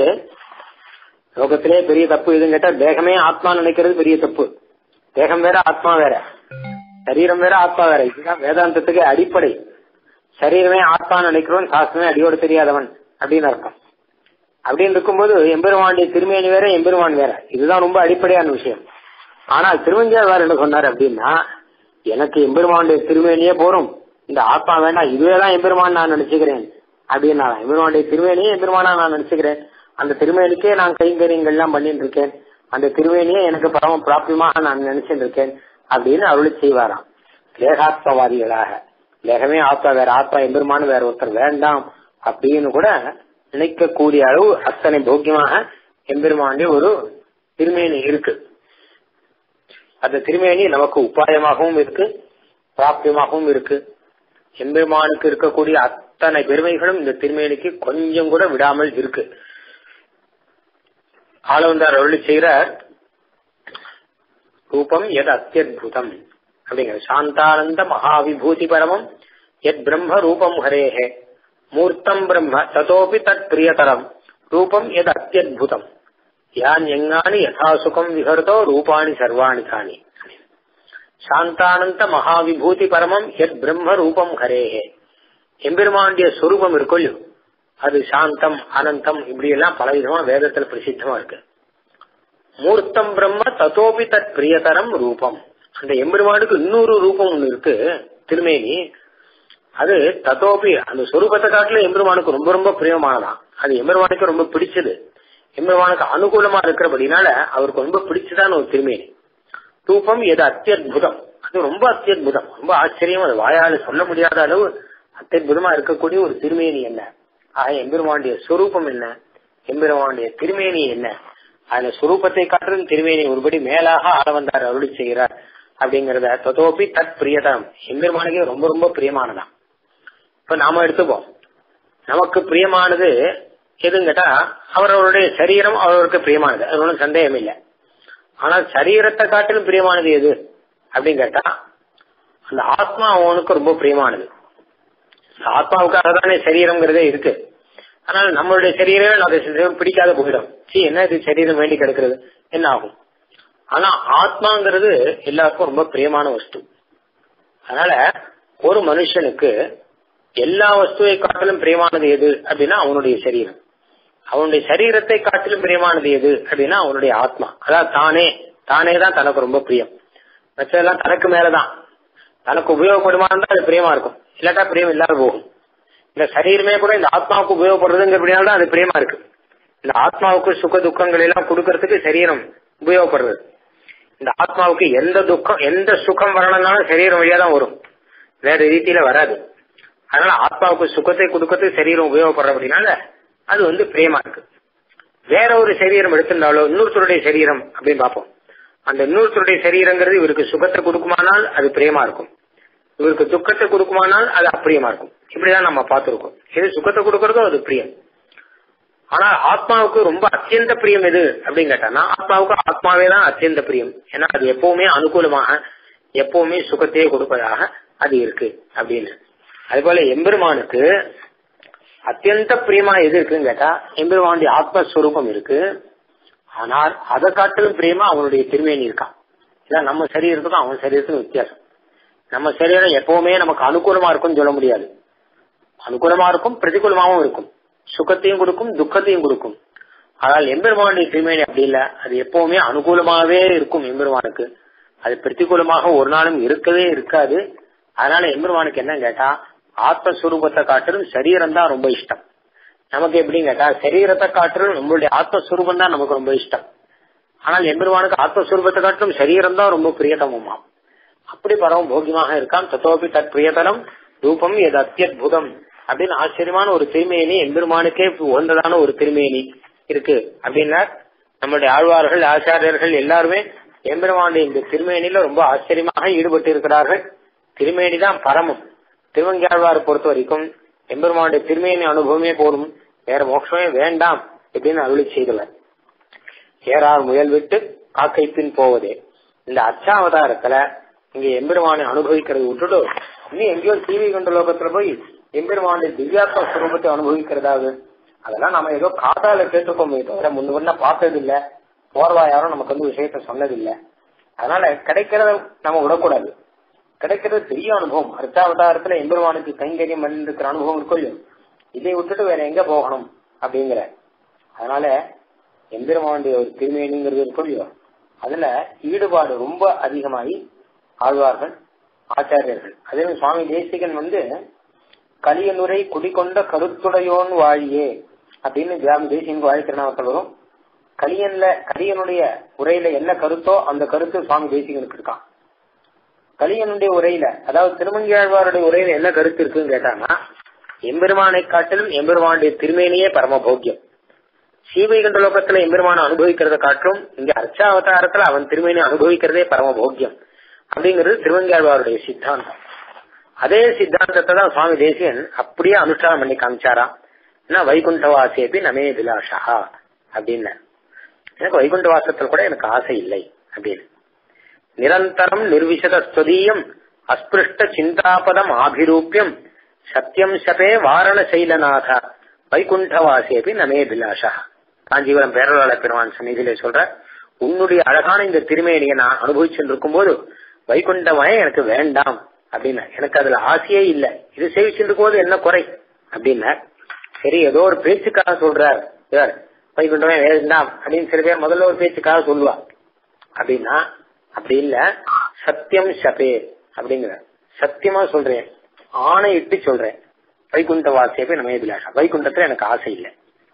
Speaker 1: லோகத்திலே பெரிய தப்பு எதுன்னு கேட்டா தேகமே ஆத்மா நினைக்கிறது பெரிய தப்பு தேகம் வேற ஆத்மா வேற சரீரம் வேற ஆத்மா வேற இதுதான் வேதாந்தத்துக்கு அடிப்படை சரீரமே ஆத்மா நினைக்கிறவன் சாஸ்திரமே அடியோடு தெரியாதவன் அப்படின்னு அர்த்தம் அப்படின்னு இருக்கும்போது எம்பெருமானுடைய திருமேனி வேற எம்பெருமான் வேற இதுதான் ரொம்ப அடிப்படையான விஷயம் ஆனால் திருவஞ்சியார் என்ன சொன்னார் அப்படின்னா எனக்கு எம்பெருமானுடைய திருமேனியே போறோம் இந்த ஆத்மா வேண்டாம் இதுவே தான் எம்பெருமான் நான் நினைச்சுக்கிறேன் அப்படின்னா எம்பெருமானுடைய திருமேனியே எம்பெருமானா நான் நினைச்சுக்கிறேன் அந்த திருமேனிக்கே நான் கைங்கரியங்கள் எல்லாம் பண்ணிட்டு இருக்கேன் அந்த திருமேனியே எனக்கு பரம பிராப்தியமாக நான் நினைச்சிட்டு இருக்கேன் அப்படின்னு அருளி செய்வாராம் தேகாத்மவாதிகளாக தேகமே ஆத்மா வேற ஆத்மா எம்பெருமானு வேற ஒருத்தர் வேண்டாம் அப்படின்னு கூட நினைக்கக்கூடிய அளவு அத்தனை போக்கியமாக எம்பெருமானுடைய ஒரு திருமேனி இருக்கு அந்த திருமேனி நமக்கு உபாயமாகவும் இருக்கு பிராப்தியமாகவும் இருக்கு எம்பெருமானுக்கு இருக்கக்கூடிய அத்தனை பெருமைகளும் இந்த திருமேனிக்கு கொஞ்சம் கூட விடாமல் இருக்கு ஆளவந்தார் அருளி செய்கிறார் ரூபம் எது அத்தியுதம் அப்படிங்கிற சாந்தானந்த மகாவிபூதி பரமம் எத் பிரம்ம ரூபம் ஹரேஹே மூர்த்தம் பிரம்ம ததோபி தத் பிரியதரம் ரூபம் எது அத்தியுதம் யான் எங்கானி யதாசுகம் விஹர்தோ ரூபாணி சர்வாணி தானி சாந்தானந்த மகாவிபூதி பரமம் எத் பிரம்ம ரூபம் ஹரேஹே எம்பெருமாண்டிய சொரூபம் இருக்குள்ளோ அது சாந்தம் அனந்தம் இப்படி எல்லாம் பல விதமா வேதத்துல பிரசித்தமா இருக்கு மூர்த்தம் பிரம்ம ததோபி தத் பிரியதரம் ரூபம் அந்த எம்பெருமானுக்கு இன்னொரு ரூபம் ஒண்ணு இருக்கு திருமேனி அது ததோபி அந்த சொரூபத்தை காட்டுல எம்பெருமானுக்கு ரொம்ப ரொம்ப பிரியமானதான் அது எம்பெருமானுக்கு ரொம்ப பிடிச்சது எம்பெருமானுக்கு அனுகூலமா இருக்கிறபடினால அவருக்கு ரொம்ப பிடிச்சதான ஒரு திருமேனி ரூபம் எது அத்தியுதம் அது ரொம்ப அத்தியுதம் ரொம்ப ஆச்சரியம் அது வாயால சொல்ல முடியாத அளவு அத்தியுதமா இருக்கக்கூடிய ஒரு திருமேனி என்ன ஆக எம்பெருமானுடைய சொரூபம் என்ன எம்பெருமானுடைய திருமேனி என்ன அதுல சுரூபத்தை காட்டிலும் திருமேனி ஒருபடி மேலாக ஆள வந்தார் அருளி செய்கிறார் அப்படிங்கறத ததோபி தத் பிரியதம் எம்பெருமானுக்கே ரொம்ப ரொம்ப பிரியமானதான் இப்ப நாம எடுத்துப்போம் நமக்கு பிரியமானது எதுன்னு கேட்டா அவரவருடைய சரீரம் அவருக்கு பிரியமானது அது ஒன்றும் சந்தேகம் இல்லை ஆனால் சரீரத்தை காட்டிலும் பிரியமானது எது அப்படின்னு கேட்டா அந்த ஆத்மா அவனுக்கு ரொம்ப பிரியமானது ஆத்மாவுக்காக தானே சரீரம்ங்கிறதே இருக்கு ஆனால் நம்மளுடைய சரீரம் அதை சரீரம் பிடிக்காத போயிடும் சி என்ன இது சரீரம் வேண்டி கிடக்கிறது என்ன ஆகும் ஆனா ஆத்மாங்கிறது எல்லாருக்கும் ரொம்ப பிரியமான வஸ்து அதனால ஒரு மனுஷனுக்கு எல்லா வஸ்துவை காட்டிலும் பிரியமானது எது அப்படின்னா அவனுடைய சரீரம் அவனுடைய சரீரத்தை காட்டிலும் பிரியமானது எது அப்படின்னா அவனுடைய ஆத்மா அதாவது தானே தானே தான் தனக்கு ரொம்ப பிரியம் மற்றதெல்லாம் தனக்கு மேலதான் தனக்கு உபயோகப்படுமா இருந்தா அது பிரியமா இருக்கும் இல்லாட்டா பிரியம் இல்லாத போகும் இந்த சரீரமே கூட இந்த ஆத்மாவுக்கு உபயோகப்படுறதுங்கிறபடினால தான் அது பிரியமா இருக்கு இந்த ஆத்மாவுக்கு சுக துக்கங்கள் எல்லாம் கொடுக்கறதுக்கு சரீரம் உபயோகப்படுறது இந்த ஆத்மாவுக்கு எந்த துக்கம் எந்த சுகம் வரணும்னாலும் சரீரம் வழியா தான் வரும் வேற ரீதியில வராது அதனால ஆத்மாவுக்கு சுகத்தை கொடுக்கறதுக்கு சரீரம் உபயோகப்படுறபடினால அது வந்து பிரியமா இருக்கு வேற ஒரு சரீரம் எடுத்திருந்தாலோ இன்னொருத்தருடைய சரீரம் அப்படின்னு பார்ப்போம் அந்த இன்னொருத்தருடைய சரீரங்கிறது இவருக்கு சுகத்தை கொடுக்குமானால் அது பிரியமா இருக்கும் இவருக்கு துக்கத்தை கொடுக்குமானால் அது அப்பிரியமா இருக்கும் இப்படிதான் நம்ம பார்த்திருக்கோம் எது சுகத்தை கொடுக்கறதோ அது பிரியம் ஆனா ஆத்மாவுக்கு ரொம்ப அத்தியந்த பிரியம் எது அப்படின்னு கேட்டானா ஆத்மாவுக்கு ஆத்மாவே தான் அத்தியந்த பிரியம் ஏன்னா அது எப்பவுமே அனுகூலமாக எப்பவுமே சுகத்தையே கொடுப்பதாக அது இருக்கு அப்படின்னு அது போல எம்பெருமானுக்கு அத்தியந்த பிரியமா எது இருக்குன்னு கேட்டா எம்பெருமானுடைய ஆத்மஸ்வரூபம் இருக்கு ஆனால் அதை காட்டிலும் பிரியமா அவனுடைய திருமேனி இருக்கான் இதான் நம்ம சரீரத்துக்கும் அவன் சரீரத்துக்கும் வித்தியாசம் நம்ம சரீரம் எப்பவுமே நமக்கு அனுகூலமா இருக்கும்னு சொல்ல முடியாது அனுகூலமா இருக்கும் பிரதிகூலமாவும் இருக்கும் சுகத்தையும் கொடுக்கும் துக்கத்தையும் கொடுக்கும் ஆனால் எம்பெருமானுடைய திருமேனி அப்படி இல்ல அது எப்பவுமே அனுகூலமாவே இருக்கும் எம்பெருமானுக்கு அது பிரதிகூலமாக ஒரு நாளும் இருக்கவே இருக்காது அதனால எம்பெருமானுக்கு என்ன கேட்டா ஆத்மஸ்வரூபத்தை காட்டிலும் சரீரம் தான் ரொம்ப இஷ்டம் நமக்கு எப்படின்னு கேட்டா சரீரத்தை காட்டிலும் நம்மளுடைய ஆத்மஸ்வரூபம் தான் நமக்கு ரொம்ப இஷ்டம் ஆனால் எம்பெருமானுக்கு ஆத்மஸ்வரூபத்தை காட்டிலும் சரீரம் தான் ரொம்ப பிரியதமமா அப்படி பரவ போகியமாக இருக்கான் தத்தோபி தத் பிரியதனம் ரூபம் எது அத்தியுதம் அப்படின்னு ஆச்சரியமான ஒரு திருமேனி எம்பெருமானுக்கே உகந்ததான ஒரு திருமேனி இருக்கு அப்படின்னா நம்மளுடைய ஆழ்வார்கள் ஆச்சாரியர்கள் எல்லாருமே எம்பெருமானுடைய இந்த திருமேனில ரொம்ப ஆச்சரியமாக ஈடுபட்டு இருக்கிறார்கள் திருமேனி தான் பரமம் திருவங்கியாழ்வார் பொறுத்த வரைக்கும் எம்பெருமானுடைய திருமேனி அனுபவமே போதும் வேற மோட்சமே வேண்டாம் அப்படின்னு அருளி செய்தவர் ஏறார் முயல் விட்டு காக்கை பின் போவதே இந்த அச்சாவதாரத்துல இங்க எம்பெருமானை அனுபவிக்கிறது விட்டுட்டு இன்னும் எங்கேயோ டிவி கண்ட லோகத்துல போய் எம்பெருமானுடைய திவ்யாத்ம சுரூபத்தை அனுபவிக்கிறதாவது அதெல்லாம் நம்ம ஏதோ காதால கேட்டுக்கோமே தவிர முன்ன முன்ன பார்த்தது இல்ல போர்வா யாரும் நமக்கு வந்து விஷயத்த சொன்னது இல்ல அதனால கிடைக்கிறத நம்ம விடக்கூடாது கிடைக்கிறது பெரிய அனுபவம் அர்த்தாவதாரத்துல எம்பெருமானுக்கு கைங்கரியம் பண்ணிருக்கிற அனுபவம் இருக்கும் இல்லையோ இதை விட்டுட்டு வேற எங்க போகணும் அப்படிங்கிற அதனால எம்பெருமானுடைய ஒரு திருமேனிங்கிறது இருக்கும் இல்லையோ அதுல ஈடுபாடு ரொம்ப அதிகமாகி ஆழ்வார்கள் ஆச்சாரியர்கள் அதே சுவாமி தேசிகன் வந்து கலியனுரை குடிகொண்ட கருத்துடையோன் வாழியே அப்படின்னு சுவாமி தேசிகன் வாழ்த்திருநாமத்தில் வரும் கலியன்ல கலியனுடைய உரையில என்ன கருத்தோ அந்த கருத்து சுவாமி தேசிகனுக்கு இருக்கான் கலியனுடைய உரையில அதாவது திருமங்கியாழ்வாருடைய உரையில என்ன கருத்து இருக்குன்னு கேட்டாங்கன்னா எம்பெருமானை காட்டிலும் எம்பெருமானுடைய திருமேனியே பரமபோக்கியம் சீவைகண்ட லோகத்துல எம்பெருமான அனுபவிக்கிறத காட்டிலும் இங்க அர்ச்சாவதாரத்துல அவன் திருமேனி அனுபவிக்கிறதே பரமபோக்கியம் அப்படிங்கிறது திருவங்கியாழ்வாருடைய சித்தாந்தம் அதே சித்தாந்தத்தை தான் சுவாமி தேசியன் அப்படியே அனுஷ்டானம் பண்ணி காமிச்சாராம் ஏன்னா வைகுண்டவாசேபி நமே விலாஷா அப்படின்னு எனக்கு வைகுண்ட வாசத்தில் கூட எனக்கு ஆசை இல்லை அப்படின்னு நிரந்தரம் நிர்விசத ஸ்வதீயம் அஸ்பிருஷ்ட சிந்தாபதம் ஆபிரூபியம் சத்தியம் சபே வாரண சைலநாத வைகுண்டவாசேபி நமே விலாஷா காஞ்சிபுரம் பேரலாள பெருமான் சந்நிதியில சொல்ற உன்னுடைய அழகான இந்த திருமேனியை நான் அனுபவிச்சுட்டு இருக்கும் போது வைகுண்டமாய எனக்கு வேண்டாம் அப்படின்னா எனக்கு அதுல ஆசையே இல்ல இது சேவிச்சுட்டு இருக்கும்போது என்ன குறை அப்படின்னா சரி ஏதோ ஒரு பேச்சுக்காக சொல்றார் இவர் வைகுண்டமே வேண்டாம் அப்படின்னு சில பேர் முதல்ல ஒரு பேச்சுக்காக சொல்லுவா அப்படின்னா அப்படி இல்ல சத்தியம் சபே அப்படிங்கிற சத்தியமா சொல்றேன் ஆணையிட்டு சொல்றேன் வைகுண்ட வாசியப்பே நம்ம எதிலாஷா வைகுண்டத்துல எனக்கு ஆசை இல்லை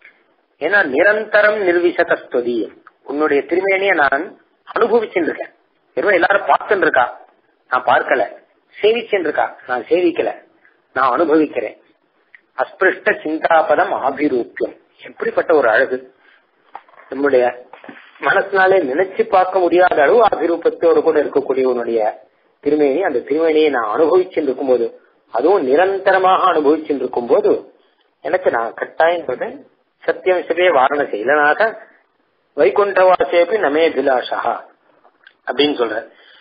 Speaker 1: ஏன்னா நிரந்தரம் நிர்விசத ஸ்துதியம் உன்னுடைய திருமேனிய நான் அனுபவிச்சுட்டு இருக்கேன் வெறும் எல்லாரும் பார்த்துட்டு இருக்கா நான் பார்க்கல சேவிச்சுட்டு இருக்கா நான் சேவிக்கல நான் அனுபவிக்கிறேன் அஸ்பிருஷ்ட சிந்தாபதம் ஆபிரூப்பியம் எப்படிப்பட்ட ஒரு அழகு நம்முடைய மனசினாலே நினைச்சு பார்க்க முடியாத அளவு அபிரூபத்தோடு கூட இருக்கக்கூடிய உன்னுடைய திருமேனி அந்த திருமேனியை நான் அனுபவிச்சுட்டு இருக்கும்போது அதுவும் நிரந்தரமாக அனுபவிச்சுட்டு இருக்கும் போது எனக்கு நான் கட்டாயம் சொல்றேன் சத்தியம் சிவே வாரண செயலனாக வைகுண்டவாசேபி நமே அபிலாஷா அப்படின்னு சொல்ற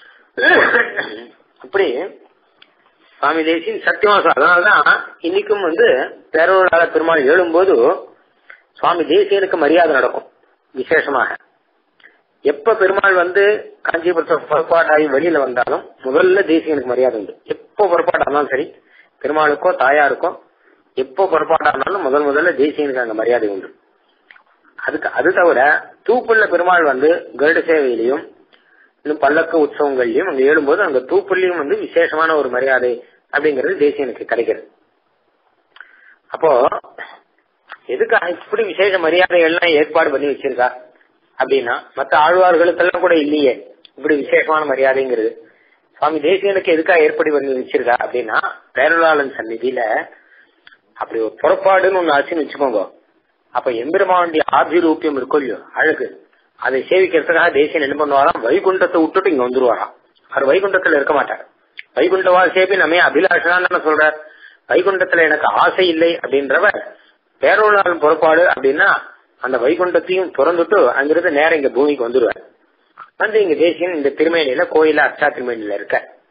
Speaker 1: அப்படி சுவாமி தேசின் சத்தியமா சொல்ற அதனாலதான் இன்னைக்கும் வந்து பேரொருளாள பெருமாள் எழும்போது சுவாமி தேசியனுக்கு மரியாதை நடக்கும் விசேஷமாக எப்ப பெருமாள் வந்து காஞ்சிபுரத்தை புறப்பாடாகி வெளியில வந்தாலும் முதல்ல தேசியனுக்கு மரியாதை உண்டு எப்போ புறப்பாடானாலும் சரி பெருமாளுக்கோ தாயாருக்கோ எப்போ புறப்பாடானாலும் முதல் முதல்ல தேசியனுக்கு அங்க மரியாதை உண்டு அதுக்கு அது தவிர தூப்புள்ள பெருமாள் வந்து கருட சேவையிலையும் இன்னும் பல்லக்கு உற்சவங்கள்லயும் அங்க ஏழும்போது அங்க தூப்புலையும் வந்து விசேஷமான ஒரு மரியாதை அப்படிங்கிறது தேசியனுக்கு கிடைக்கிறது அப்போ எதுக்காக இப்படி விசேஷ மரியாதைகள்லாம் ஏற்பாடு பண்ணி வச்சிருக்கா அப்படின்னா மத்த ஆழ்வார்களுக்கெல்லாம் கூட இல்லையே இப்படி விசேஷமான மரியாதைங்கிறது சுவாமி தேசியனுக்கு எதுக்காக ஏற்பாடு பண்ணி வச்சிருக்கா அப்படின்னா பேரலாளன் சந்நிதியில அப்படி ஒரு புறப்பாடுன்னு ஒண்ணு ஆச்சுன்னு வச்சுக்கோங்க அப்ப எம்பெருமானுடைய ஆபிரூப்பியம் இருக்கும் இல்லையோ அழகு அதை சேவிக்கிறதுக்காக தேசியன் என்ன பண்ணுவாராம் வைகுண்டத்தை விட்டுட்டு இங்க வந்துருவாராம் அவர் வைகுண்டத்துல இருக்க மாட்டார் வைகுண்ட வாசேபி நம்ம அபிலாஷனான்னு தானே சொல்றார் வைகுண்டத்துல எனக்கு ஆசை இல்லை அப்படின்றவர் பேரோளாளன் புறப்பாடு அப்படின்னா அந்த வைகுண்டத்தையும் திறந்துட்டு அங்கிருந்து நேரம் இங்க பூமிக்கு வந்துருவார் வந்து இங்க தேசியன் இந்த திருமேனியில கோயில அர்ச்சா திருமேனியில இருக்க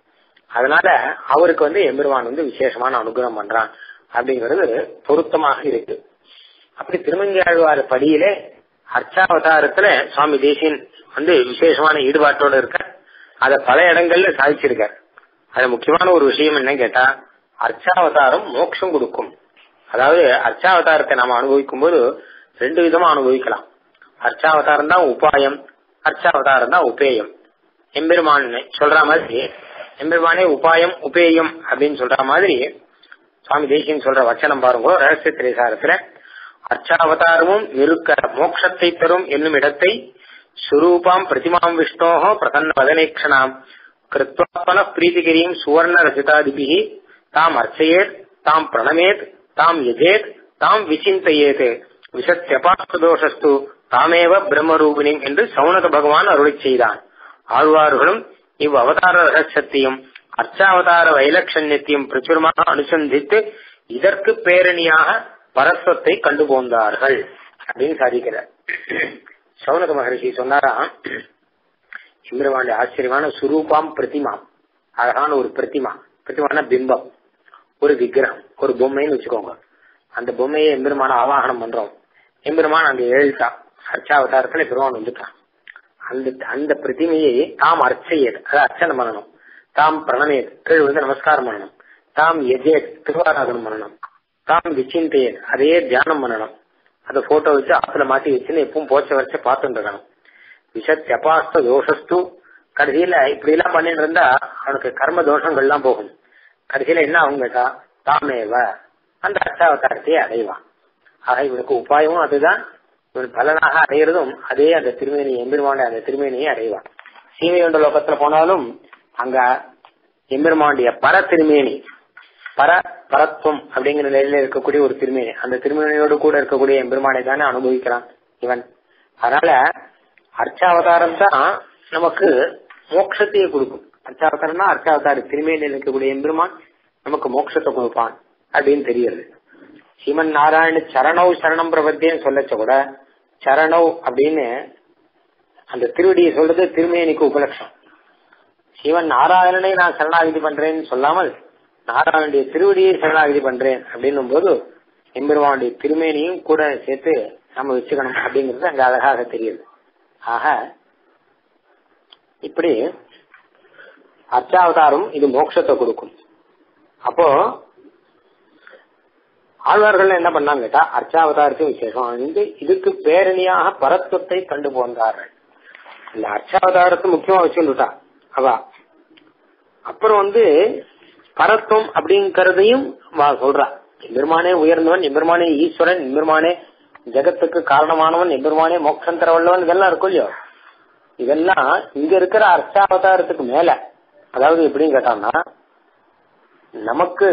Speaker 1: அதனால அவருக்கு வந்து எம்பெருமான் வந்து விசேஷமான அனுகிரகம் பண்றான் அப்படிங்கிறது பொருத்தமாக இருக்கு அப்படி திருமங்கையாழ்வார் படியிலே அர்ச்சாவதாரத்துல சுவாமி தேசியன் வந்து விசேஷமான ஈடுபாட்டோட இருக்க அத பல இடங்கள்ல சாதிச்சிருக்கார் அது முக்கியமான ஒரு விஷயம் என்ன கேட்டா அர்ச்சாவதாரம் மோட்சம் கொடுக்கும் அதாவது அர்ச்சாவதாரத்தை நாம அனுபவிக்கும் போது ரெண்டு விதமா அனுபவிக்கலாம் அர்ச்சாவதாரம் தான் உபாயம் அர்ச்சாவதாரம் தான் உபேயம் எம்பெருமான் சொல்ற மாதிரி எம்பெருமானே உபாயம் உபேயம் அப்படின்னு சொல்ற மாதிரி சுவாமி தேசியன் சொல்ற வச்சனம் பாருங்க ரகசிய திரைசாரத்துல அர்ச்சாவதாரமும் நிருக்க மோட்சத்தை தரும் என்னும் இடத்தை சுரூபாம் பிரதிமாம் விஷ்ணோஹோ பிரசன்ன வதனேக்ஷணாம் கிருத்வாபன பிரீதிகிரியும் சுவர்ண ரசிதாதிபிகி தாம் அர்ச்சயேத் தாம் பிரணமேத் தாம் யஜேத் தாம் விசிந்தையேத் விசத்யபாஸ்தோஷஸ்து தாமேவ பிரம்மரூபிணிம் என்று சவுனக பகவான் அருளி செய்தான் ஆழ்வார்களும் இவ் அவதார ரகசியத்தையும் அர்ச்சாவதார வைலட்சண்யத்தையும் பிரச்சுரமாக அனுசந்தித்து இதற்கு பேரணியாக பரஸ்வத்தை கண்டு போந்தார்கள் அப்படின்னு சாதிக்கிறார் சவுனக மகரிஷி சொன்னாரா இந்திரவாண்டி ஆச்சரியமான சுரூபாம் பிரதிமாம் அழகான ஒரு பிரதிமா பிரதிமான பிம்பம் ஒரு விக்கிரகம் ஒரு பொம்மைன்னு வச்சுக்கோங்க அந்த பொம்மையை எம்பெருமான ஆவாகனம் பண்றோம் எம்பெருமான் அங்க எழுத்தான் அர்ச்சாவதாரத்துல பெருமான் வந்துட்டான் அந்த அந்த பிரதிமையை தாம் அர்ச்சையது அதை அர்ச்சனை பண்ணணும் தாம் பிரணமேத் கீழ் வந்து நமஸ்காரம் பண்ணணும் தாம் எஜேத் திருவாராதனம் பண்ணணும் தாம் விசிந்தையத் அதையே தியானம் பண்ணணும் அந்த போட்டோ வச்சு ஆத்துல மாட்டி வச்சுன்னு எப்பவும் போச்ச வச்சு பார்த்துட்டு இருக்கணும் விஷத் அபாஸ்த தோஷஸ்து கடைசியில இப்படி எல்லாம் பண்ணிட்டு இருந்தா அவனுக்கு கர்ம தோஷங்கள்லாம் போகும் கடைசியில என்ன ஆகும் கேட்டா தாமேவ அந்த அர்ச்சாவதாரத்தையே அடைவான் ஆக இவனுக்கு உபாயமும் அதுதான் இவன் பலனாக அடையிறதும் அதே அந்த திருமேனி எம்பெருமாண்ட அந்த திருமேனியை அடைவான் சீமையொண்ட லோகத்துல போனாலும் அங்க எம்பெருமாண்டிய பர திருமேனி பர பரத்துவம் அப்படிங்கிற நிலையில இருக்கக்கூடிய ஒரு திருமேனி அந்த திருமேனியோடு கூட இருக்கக்கூடிய எம்பெருமானை தானே அனுபவிக்கிறான் இவன் அதனால அர்ச்சாவதாரம் தான் நமக்கு மோட்சத்தையே கொடுக்கும் அர்ச்சாவதாரம்னா அர்ச்சாவதார திருமேனியில் இருக்கக்கூடிய எம்பெருமான் நமக்கு மோட்சத்தை கொடுப்பான் அப்படின்னு தெரியுது ஸ்ரீமன் நாராயண சரணவ் சரணம் பிரபத்தின்னு சொல்லச்ச கூட சரணவ் அப்படின்னு அந்த திருவடியை சொல்றது திருமேனிக்கு உபலட்சம் சிவன் நாராயணனை நான் சரணாகிதி பண்றேன்னு சொல்லாமல் நாராயணுடைய திருவடியை சரணாகிதி பண்றேன் அப்படின்னும் போது எம்பெருமானுடைய திருமேனியும் கூட சேர்த்து நம்ம வச்சுக்கணும் அப்படிங்கிறது அங்க அழகாக தெரியுது ஆக இப்படி அர்ச்சாவதாரம் இது மோட்சத்தை கொடுக்கும் அப்போ ஆழ்வார்கள் என்ன பண்ணாங்க கேட்டா அர்ச்சாவதாரத்தையும் விசேஷம் வந்து இதுக்கு பேரணியாக பரத்துவத்தை கண்டு போந்தார்கள் இந்த அர்ச்சாவதாரத்தை முக்கியமா வச்சுட்டா அவ அப்புறம் வந்து பரத்துவம் அப்படிங்கறதையும் சொல்றா எம்பெருமானே உயர்ந்தவன் எம்பெருமானே ஈஸ்வரன் எம்பெருமானே ஜெகத்துக்கு காரணமானவன் எம்பெருமானே மோட்சம் தரவல்லவன் இதெல்லாம் இருக்கும் இல்லையோ இதெல்லாம் இங்க இருக்கிற அர்ச்சாவதாரத்துக்கு மேல அதாவது எப்படின்னு கேட்டான்னா நமக்கு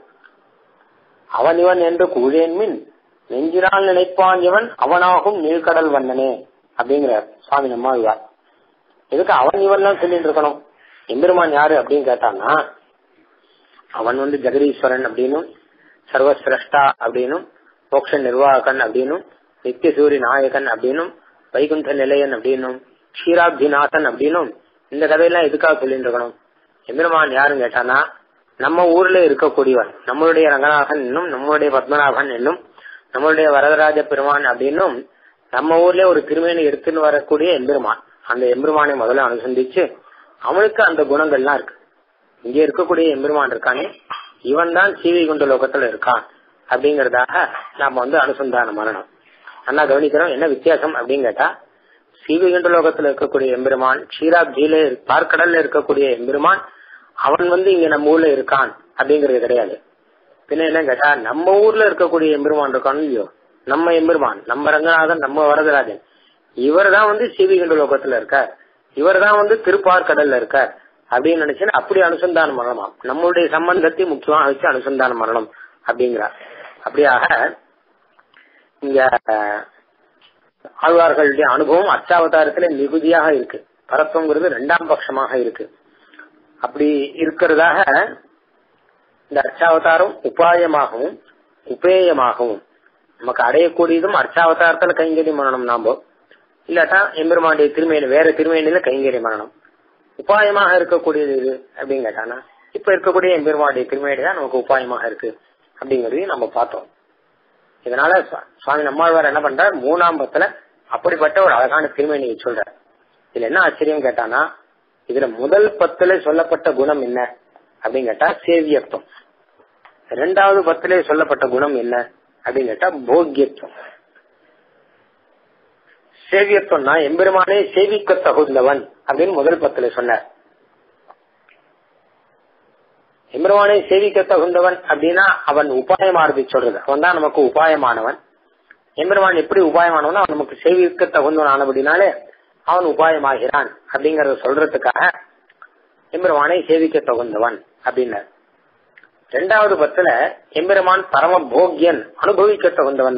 Speaker 1: அவன் இவன் என்று கூழேன் மின் நெஞ்சினால் நினைப்பான் இவன் அவனாகும் நீழ்கடல் வண்ணனே அப்படிங்கிறார் சுவாமி நம்மாழ்வார் எதுக்கு அவன் இவன் சொல்லிட்டு இருக்கணும் எம்பெருமான் யாரு அப்படின்னு கேட்டான்னா அவன் வந்து ஜெகதீஸ்வரன் அப்படின்னும் சர்வசிரஷ்டா அப்படின்னும் மோக்ஷ நிர்வாகன் அப்படின்னும் நித்திய சூரிய நாயகன் அப்படின்னும் வைகுண்ட நிலையன் அப்படின்னும் க்ஷீராப்திநாதன் அப்படின்னும் இந்த கதையெல்லாம் எதுக்காக சொல்லிட்டு இருக்கணும் எம்பெருமான் யாருன்னு கேட்டானா நம்ம ஊர்ல இருக்கக்கூடியவன் நம்மளுடைய ரங்கநாதன் என்னும் நம்மளுடைய பத்மநாபன் என்னும் நம்மளுடைய வரதராஜ பெருமான் அப்படின்னும் நம்ம ஊர்ல ஒரு திருமேனி எடுத்துன்னு வரக்கூடிய எம்பெருமான் அந்த எம்பெருமானை முதல்ல அனுசந்திச்சு அவனுக்கு அந்த குணங்கள்லாம் இருக்கு இங்க இருக்கக்கூடிய எம்பெருமான் இருக்கானே இவன் தான் சீவை குண்ட லோகத்துல இருக்கான் அப்படிங்கறதாக நாம வந்து அனுசந்தானம் பண்ணணும் அண்ணா கவனிக்கிறோம் என்ன வித்தியாசம் அப்படின்னு கேட்டா சீவைகுண்ட லோகத்துல இருக்கக்கூடிய எம்பெருமான் ஷீராப்ஜியில பார்க்கடல்ல இருக்கக்கூடிய எம்பெருமான் அவன் வந்து இங்க நம்ம ஊர்ல இருக்கான் அப்படிங்கறது கிடையாது பின்ன என்ன கேட்டா நம்ம ஊர்ல இருக்கக்கூடிய எம்பெருமான் இருக்கான் இல்லையோ நம்ம எம்பெருமான் நம்ம ரங்கநாதன் நம்ம வரதராஜன் இவர் தான் வந்து சீவிகண்ட லோகத்துல இருக்கார் இவர் தான் வந்து திருப்பார்கடல்ல இருக்கார் அப்படின்னு நினைச்சுன்னா அப்படி அனுசந்தானம் பண்ணலாம் நம்மளுடைய சம்பந்தத்தை முக்கியமாக வச்சு அனுசந்தானம் பண்ணணும் அப்படிங்கிறார் அப்படியாக இங்க ஆழ்வார்களுடைய அனுபவம் அச்சாவதாரத்துல மிகுதியாக இருக்கு பரத்துவங்கிறது ரெண்டாம் பட்சமாக இருக்கு அப்படி இருக்கிறதாக இந்த அர்ச்சாவதாரம் உபாயமாகவும் உபேயமாகவும் நமக்கு அடையக்கூடியதும் அர்ச்சாவதாரத்துல கைங்கரியம் பண்ணணும் நாம இல்லாட்டா எம்பெருமானுடைய திருமேனி வேற திருமேனில கைங்கரியம் பண்ணணும் உபாயமாக இருக்கக்கூடியது இது அப்படின்னு கேட்டானா இப்ப இருக்கக்கூடிய எம்பெருமானுடைய திருமேனி தான் நமக்கு உபாயமாக இருக்கு அப்படிங்கறதையும் நம்ம பார்த்தோம் இதனால சுவாமி நம்மாழ்வார் என்ன பண்றார் மூணாம் பத்துல அப்படிப்பட்ட ஒரு அழகான திருமேனியை சொல்றார் இதுல என்ன ஆச்சரியம் கேட்டானா இதுல முதல் பத்துல சொல்லப்பட்ட குணம் என்ன அப்படின்னு கேட்டா சேவியத்துவம் இரண்டாவது பத்திலே சொல்லப்பட்ட குணம் என்ன அப்படின்னு கேட்டா போக்கியத்துவம் சேவியத்துவம்னா எம்பெருமானே சேவிக்க தகுந்தவன் அப்படின்னு முதல் பத்துல சொன்னார் எம்பெருமானை சேவிக்க தகுந்தவன் அப்படின்னா அவன் உபாயமானது சொல்றது அவன் தான் நமக்கு உபாயமானவன் எம்பெருமான் எப்படி உபாயமானவன் அவன் நமக்கு சேவிக்க தகுந்தவன் ஆனபடினாலே அவன் உபாயமாகிறான் அப்படிங்கறத சொல்றதுக்காக எம்பெருமானை சேவிக்க தகுந்தவன் அப்படின்னார் ரெண்டாவது பத்துல எம்பெருமான் பரம போக்கியன் அனுபவிக்க தகுந்தவன்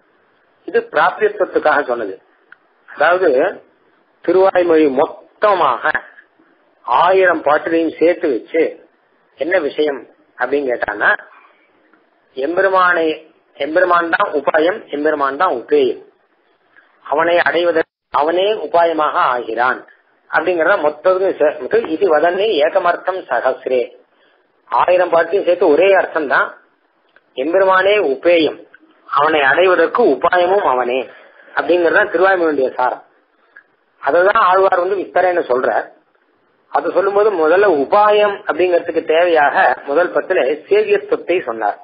Speaker 1: இது பிராபியத்துவத்துக்காக சொன்னது அதாவது திருவாய்மொழி மொத்தமாக ஆயிரம் பாட்டிலையும் சேர்த்து வச்சு என்ன விஷயம் அப்படின்னு கேட்டான்னா எம்பெருமானை எம்பெருமான் தான் உபாயம் எம்பெருமான் தான் உபேயம் அவனை அடைவதற்கு அவனே உபாயமாக ஆகிறான் அப்படிங்கறத மொத்தத்துக்கும் இது வதனே ஏகமர்த்தம் சகசிரே ஆயிரம் பாட்டையும் சேர்த்து ஒரே அர்த்தம் தான் எம்பெருமானே உபேயம் அவனை அடைவதற்கு உபாயமும் அவனே அப்படிங்கறத திருவாய்மொழிய சாரம் அதுதான் ஆழ்வார் வந்து விஸ்தரன்னு சொல்றார் அது சொல்லும்போது முதல்ல உபாயம் அப்படிங்கறதுக்கு தேவையாக முதல் பத்துல சேவியத்துவத்தை சொன்னார்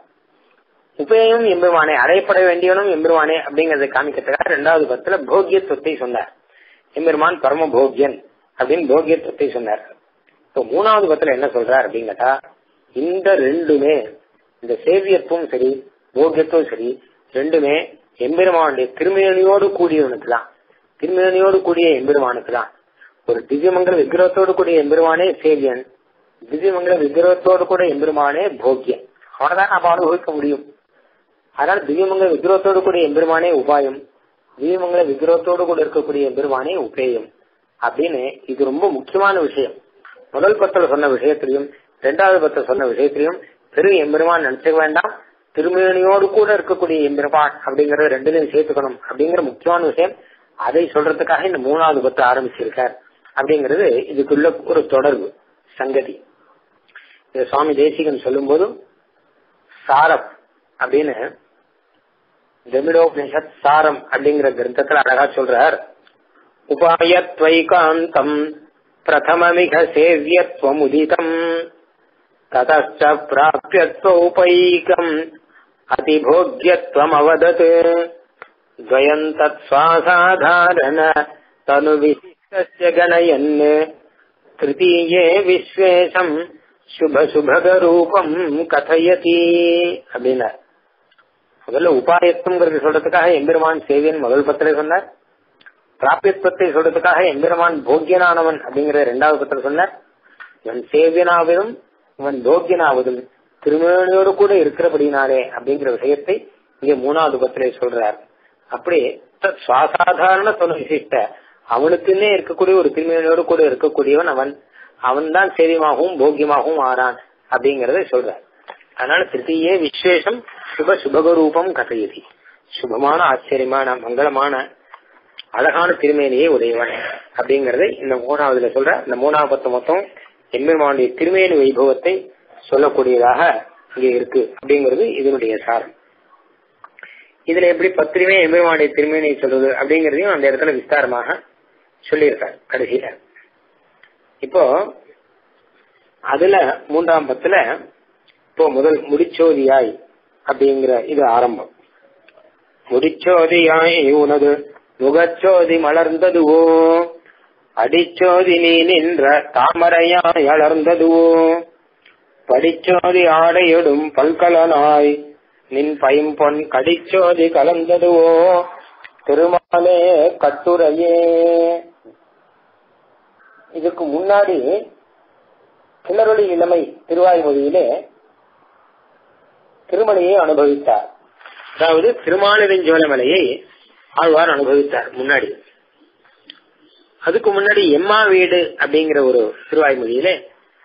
Speaker 1: உபேயம் எம்பெருமானே அடையப்பட வேண்டியவனும் எம்பெருமானே அப்படிங்கறதை காமிக்கிறதுக்காக இரண்டாவது பத்துல போக்கியத்துவத்தை சொன்னார் எம்பெருமான் பரம போக்கியன் அப்படின்னு போக்கியத்துவத்தை சொன்னார் இப்போ மூணாவது பத்துல என்ன சொல்றார் அப்படின்னு கேட்டா இந்த ரெண்டுமே இந்த சேவியத்துவம் சரி போக்கியத்துவம் சரி ரெண்டுமே எம்பெருமானுடைய திருமேனியோடு கூடியவனுக்கு தான் திருமேனியோடு கூடிய எம்பெருமானுக்கு தான் ஒரு திவ்யமங்கல விக்கிரகத்தோடு கூடிய எம்பெருமானே சேவியன் திவ்யமங்கல விக்கிரகத்தோடு கூட எம்பெருமானே போக்கியன் அவனைதான் நாம அனுபவிக்க முடியும் அதனால திவ்யமங்கல விக்கிரகத்தோடு கூடிய எம்பெருமானே உபாயம் திவ்யமங்கல விக்கிரகத்தோடு கூட இருக்கக்கூடிய எம்பெருமானே உபேயம் அப்படின்னு இது ரொம்ப முக்கியமான விஷயம் முதல் பத்துல சொன்ன விஷயத்திலையும் இரண்டாவது பத்துல சொன்ன விஷயத்திலையும் பெரு எம்பெருமான் நினைச்சுக்க வேண்டாம் திருமேனியோடு கூட இருக்கக்கூடிய எம்பெருமான் அப்படிங்கறத ரெண்டுலையும் சேர்த்துக்கணும் அப்படிங்கிற முக்கியமான விஷயம் அதை சொல்றதுக்காக இந்த மூணாவது பத்து ஆரம்பிச்சிருக்கார் அப்படிங்கிறது இதுக்குள்ள ஒரு தொடர்பு சங்கதி இது சுவாமி தேசிகன் சொல்லும் போதும் சாரம் அப்படின்னு திமிடோபனிஷத் சாரம் அப்படிங்கிற கிரந்தத்துல அழகா சொல்றார் உபாயத்வைகாந்தம் பிரதமமிக சேவியத்வமுதிதம் ததச்ச பிராபியத்வௌபைகம் அதிபோக்யத்வம் அவதத் द्वयम् तत्स्वासाधारण तनुविशिष्टस्य गणयन् तृतीये विश्वेशम् சுப சுபகரூபம் கதையதி அப்படின்னார் முதல்ல உபாயத்துவங்கிறது சொல்றதுக்காக எம்பெருமான் சேவியன் முதல் பத்திர சொன்னார் பிராபியத்துவத்தை சொல்றதுக்காக எம்பெருமான் போக்கியனானவன் அப்படிங்கிற இரண்டாவது பத்திர சொன்னார் இவன் சேவியனாவதும் இவன் போக்கியனாவதும் திருமேனியோடு கூட இருக்கிறபடினாலே அப்படிங்கிற விஷயத்தை இங்க மூணாவது பத்திலே சொல்றார் அப்படி சுவாசாதாரண சொன்ன விசிஷ்ட அவனுக்குன்னே இருக்கக்கூடிய ஒரு திருமேனியோடு கூட இருக்கக்கூடியவன் அவன் அவன் தான் சேவியமாகவும் போக்கியமாகவும் ஆறான் அப்படிங்கறத சொல்றார் அதனால திருத்தியே விஸ்வேஷம் சுப சுபகரூபம் கதையதி சுபமான ஆச்சரியமான மங்களமான அழகான திருமேனியை உடையவன் அப்படிங்கறதை இந்த மூணாவதுல சொல்ற இந்த மூணாவது பத்து மொத்தம் எம்பெருமானுடைய திருமேனி வைபவத்தை சொல்லக்கூடியதாக இங்க இருக்கு அப்படிங்கிறது இதனுடைய சாரம் இதுல எப்படி பத்திரிமே எம்பெருமானுடைய திருமேனியை சொல்றது அப்படிங்கறதையும் அந்த இடத்துல விஸ்தாரமாக சொல்லியிருக்கார் கடைசியில இப்போ அதுல மூன்றாம் பத்துல இப்போ முதல் முடிச்சோதியாய் அப்படிங்கிற இது ஆரம்பம் முடிச்சோதியாய் உனது முகச்சோதி மலர்ந்ததுவோ அடிச்சோதி நீ நின்ற தாமரையாய் அலர்ந்ததுவோ படிச்சோதி ஆடையொடும் பல்கலனாய் நின் பைம்பொன் கடிச்சோதி கலந்ததுவோ திருமாலே கட்டுரையே இதுக்கு முன்னாடி கிளறொளி இளமை திருவாய்மொழியிலே திருமலையை அனுபவித்தார் அதாவது திருமாலிருஞ்சோலமலையை ஆழ்வார் அனுபவித்தார் முன்னாடி அதுக்கு முன்னாடி எம்மா வீடு அப்படிங்கிற ஒரு திருவாய்மொழியிலே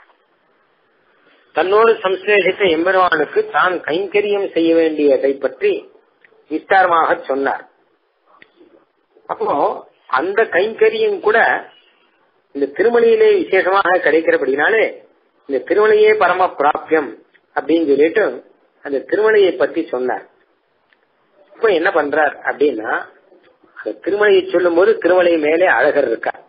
Speaker 1: தன்னோடு சம்சேஷித்த எம்பெருமானுக்கு தான் கைங்கரியம் செய்ய வேண்டியதை பற்றி விஸ்தாரமாக சொன்னார் அப்போ அந்த கைங்கரியம் கூட இந்த திருமலையிலே விசேஷமாக கிடைக்கிறபடினாலே இந்த திருமலையே பரம பிராப்தியம் அப்படின்னு சொல்லிட்டு அந்த திருமலையை பத்தி சொன்னார் இப்ப என்ன பண்றார் அப்படின்னா அந்த திருமலையை சொல்லும் போது திருமலை மேலே அழகர் இருக்கார்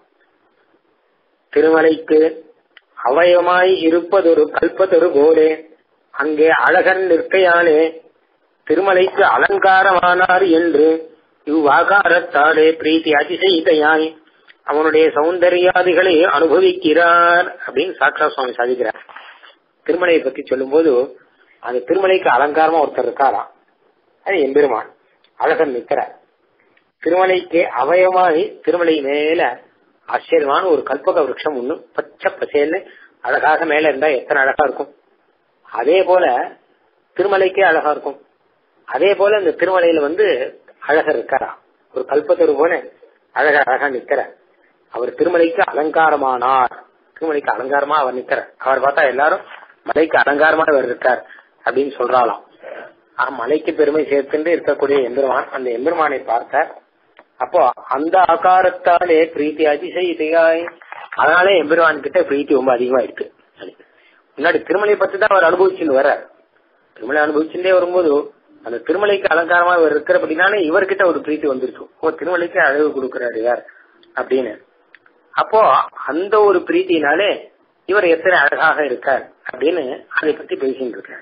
Speaker 1: திருமலைக்கு அவயமாய் இருப்பதொரு கல்பதொரு போலே அங்கே அழகன் நிற்கையாலே திருமலைக்கு அலங்காரமானார் என்று இவ்வாகாரத்தாலே பிரீத்தி அதிசயிதையாய் அவனுடைய சௌந்தர்யாதிகளை அனுபவிக்கிறார் அப்படின்னு சாக்ஷா சுவாமி சாதிக்கிறார் திருமலையை பத்தி சொல்லும் போது அந்த திருமலைக்கு அலங்காரமா ஒருத்தர் இருக்காராம் அது எம்பெருமான் அழகன் நிற்கிறார் திருமலைக்கு அவயமாய் திருமலை மேல ஆச்சரியமான ஒரு கல்பக விருட்சம் ஒண்ணு பச்சை பசேல்னு அழகாக மேல இருந்தா எத்தனை அழகா இருக்கும் அதே போல திருமலைக்கே அழகா இருக்கும் அதே போல இந்த திருமலையில வந்து அழகர் இருக்காரா ஒரு கல்பத்தொரு போல அழக அழகா நிக்கிறார் அவர் திருமலைக்கு அலங்காரமானார் திருமலைக்கு அலங்காரமா அவர் நிக்கிறார் அவர் பார்த்தா எல்லாரும் மலைக்கு அலங்காரமா அவர் இருக்கார் அப்படின்னு சொல்றாளாம் ஆஹ் மலைக்கு பெருமை சேர்த்துட்டு இருக்கக்கூடிய எம்பெருமான் அந்த எம்பெருமானை பார்த்தார் அப்போ அந்த ஆகாரத்தாலே பிரீத்தி அதிசயிதையாய் அதனாலே எம்பெருமான் கிட்ட பிரீத்தி ரொம்ப அதிகமா இருக்கு முன்னாடி திருமலை பத்தி தான் அவர் அனுபவிச்சுட்டு வர்றார் திருமலை அனுபவிச்சுட்டே வரும்போது அந்த திருமலைக்கு அலங்காரமா இவர் இருக்கிறபடினாலே இவர்கிட்ட ஒரு பிரீத்தி வந்துருச்சு ஓ திருமலைக்கு அழகு கொடுக்கிறாரு யார் அப்படின்னு அப்போ அந்த ஒரு பிரீத்தினாலே இவர் எத்தனை அழகாக இருக்கார் அப்படின்னு அதை பத்தி பேசிட்டு இருக்காரு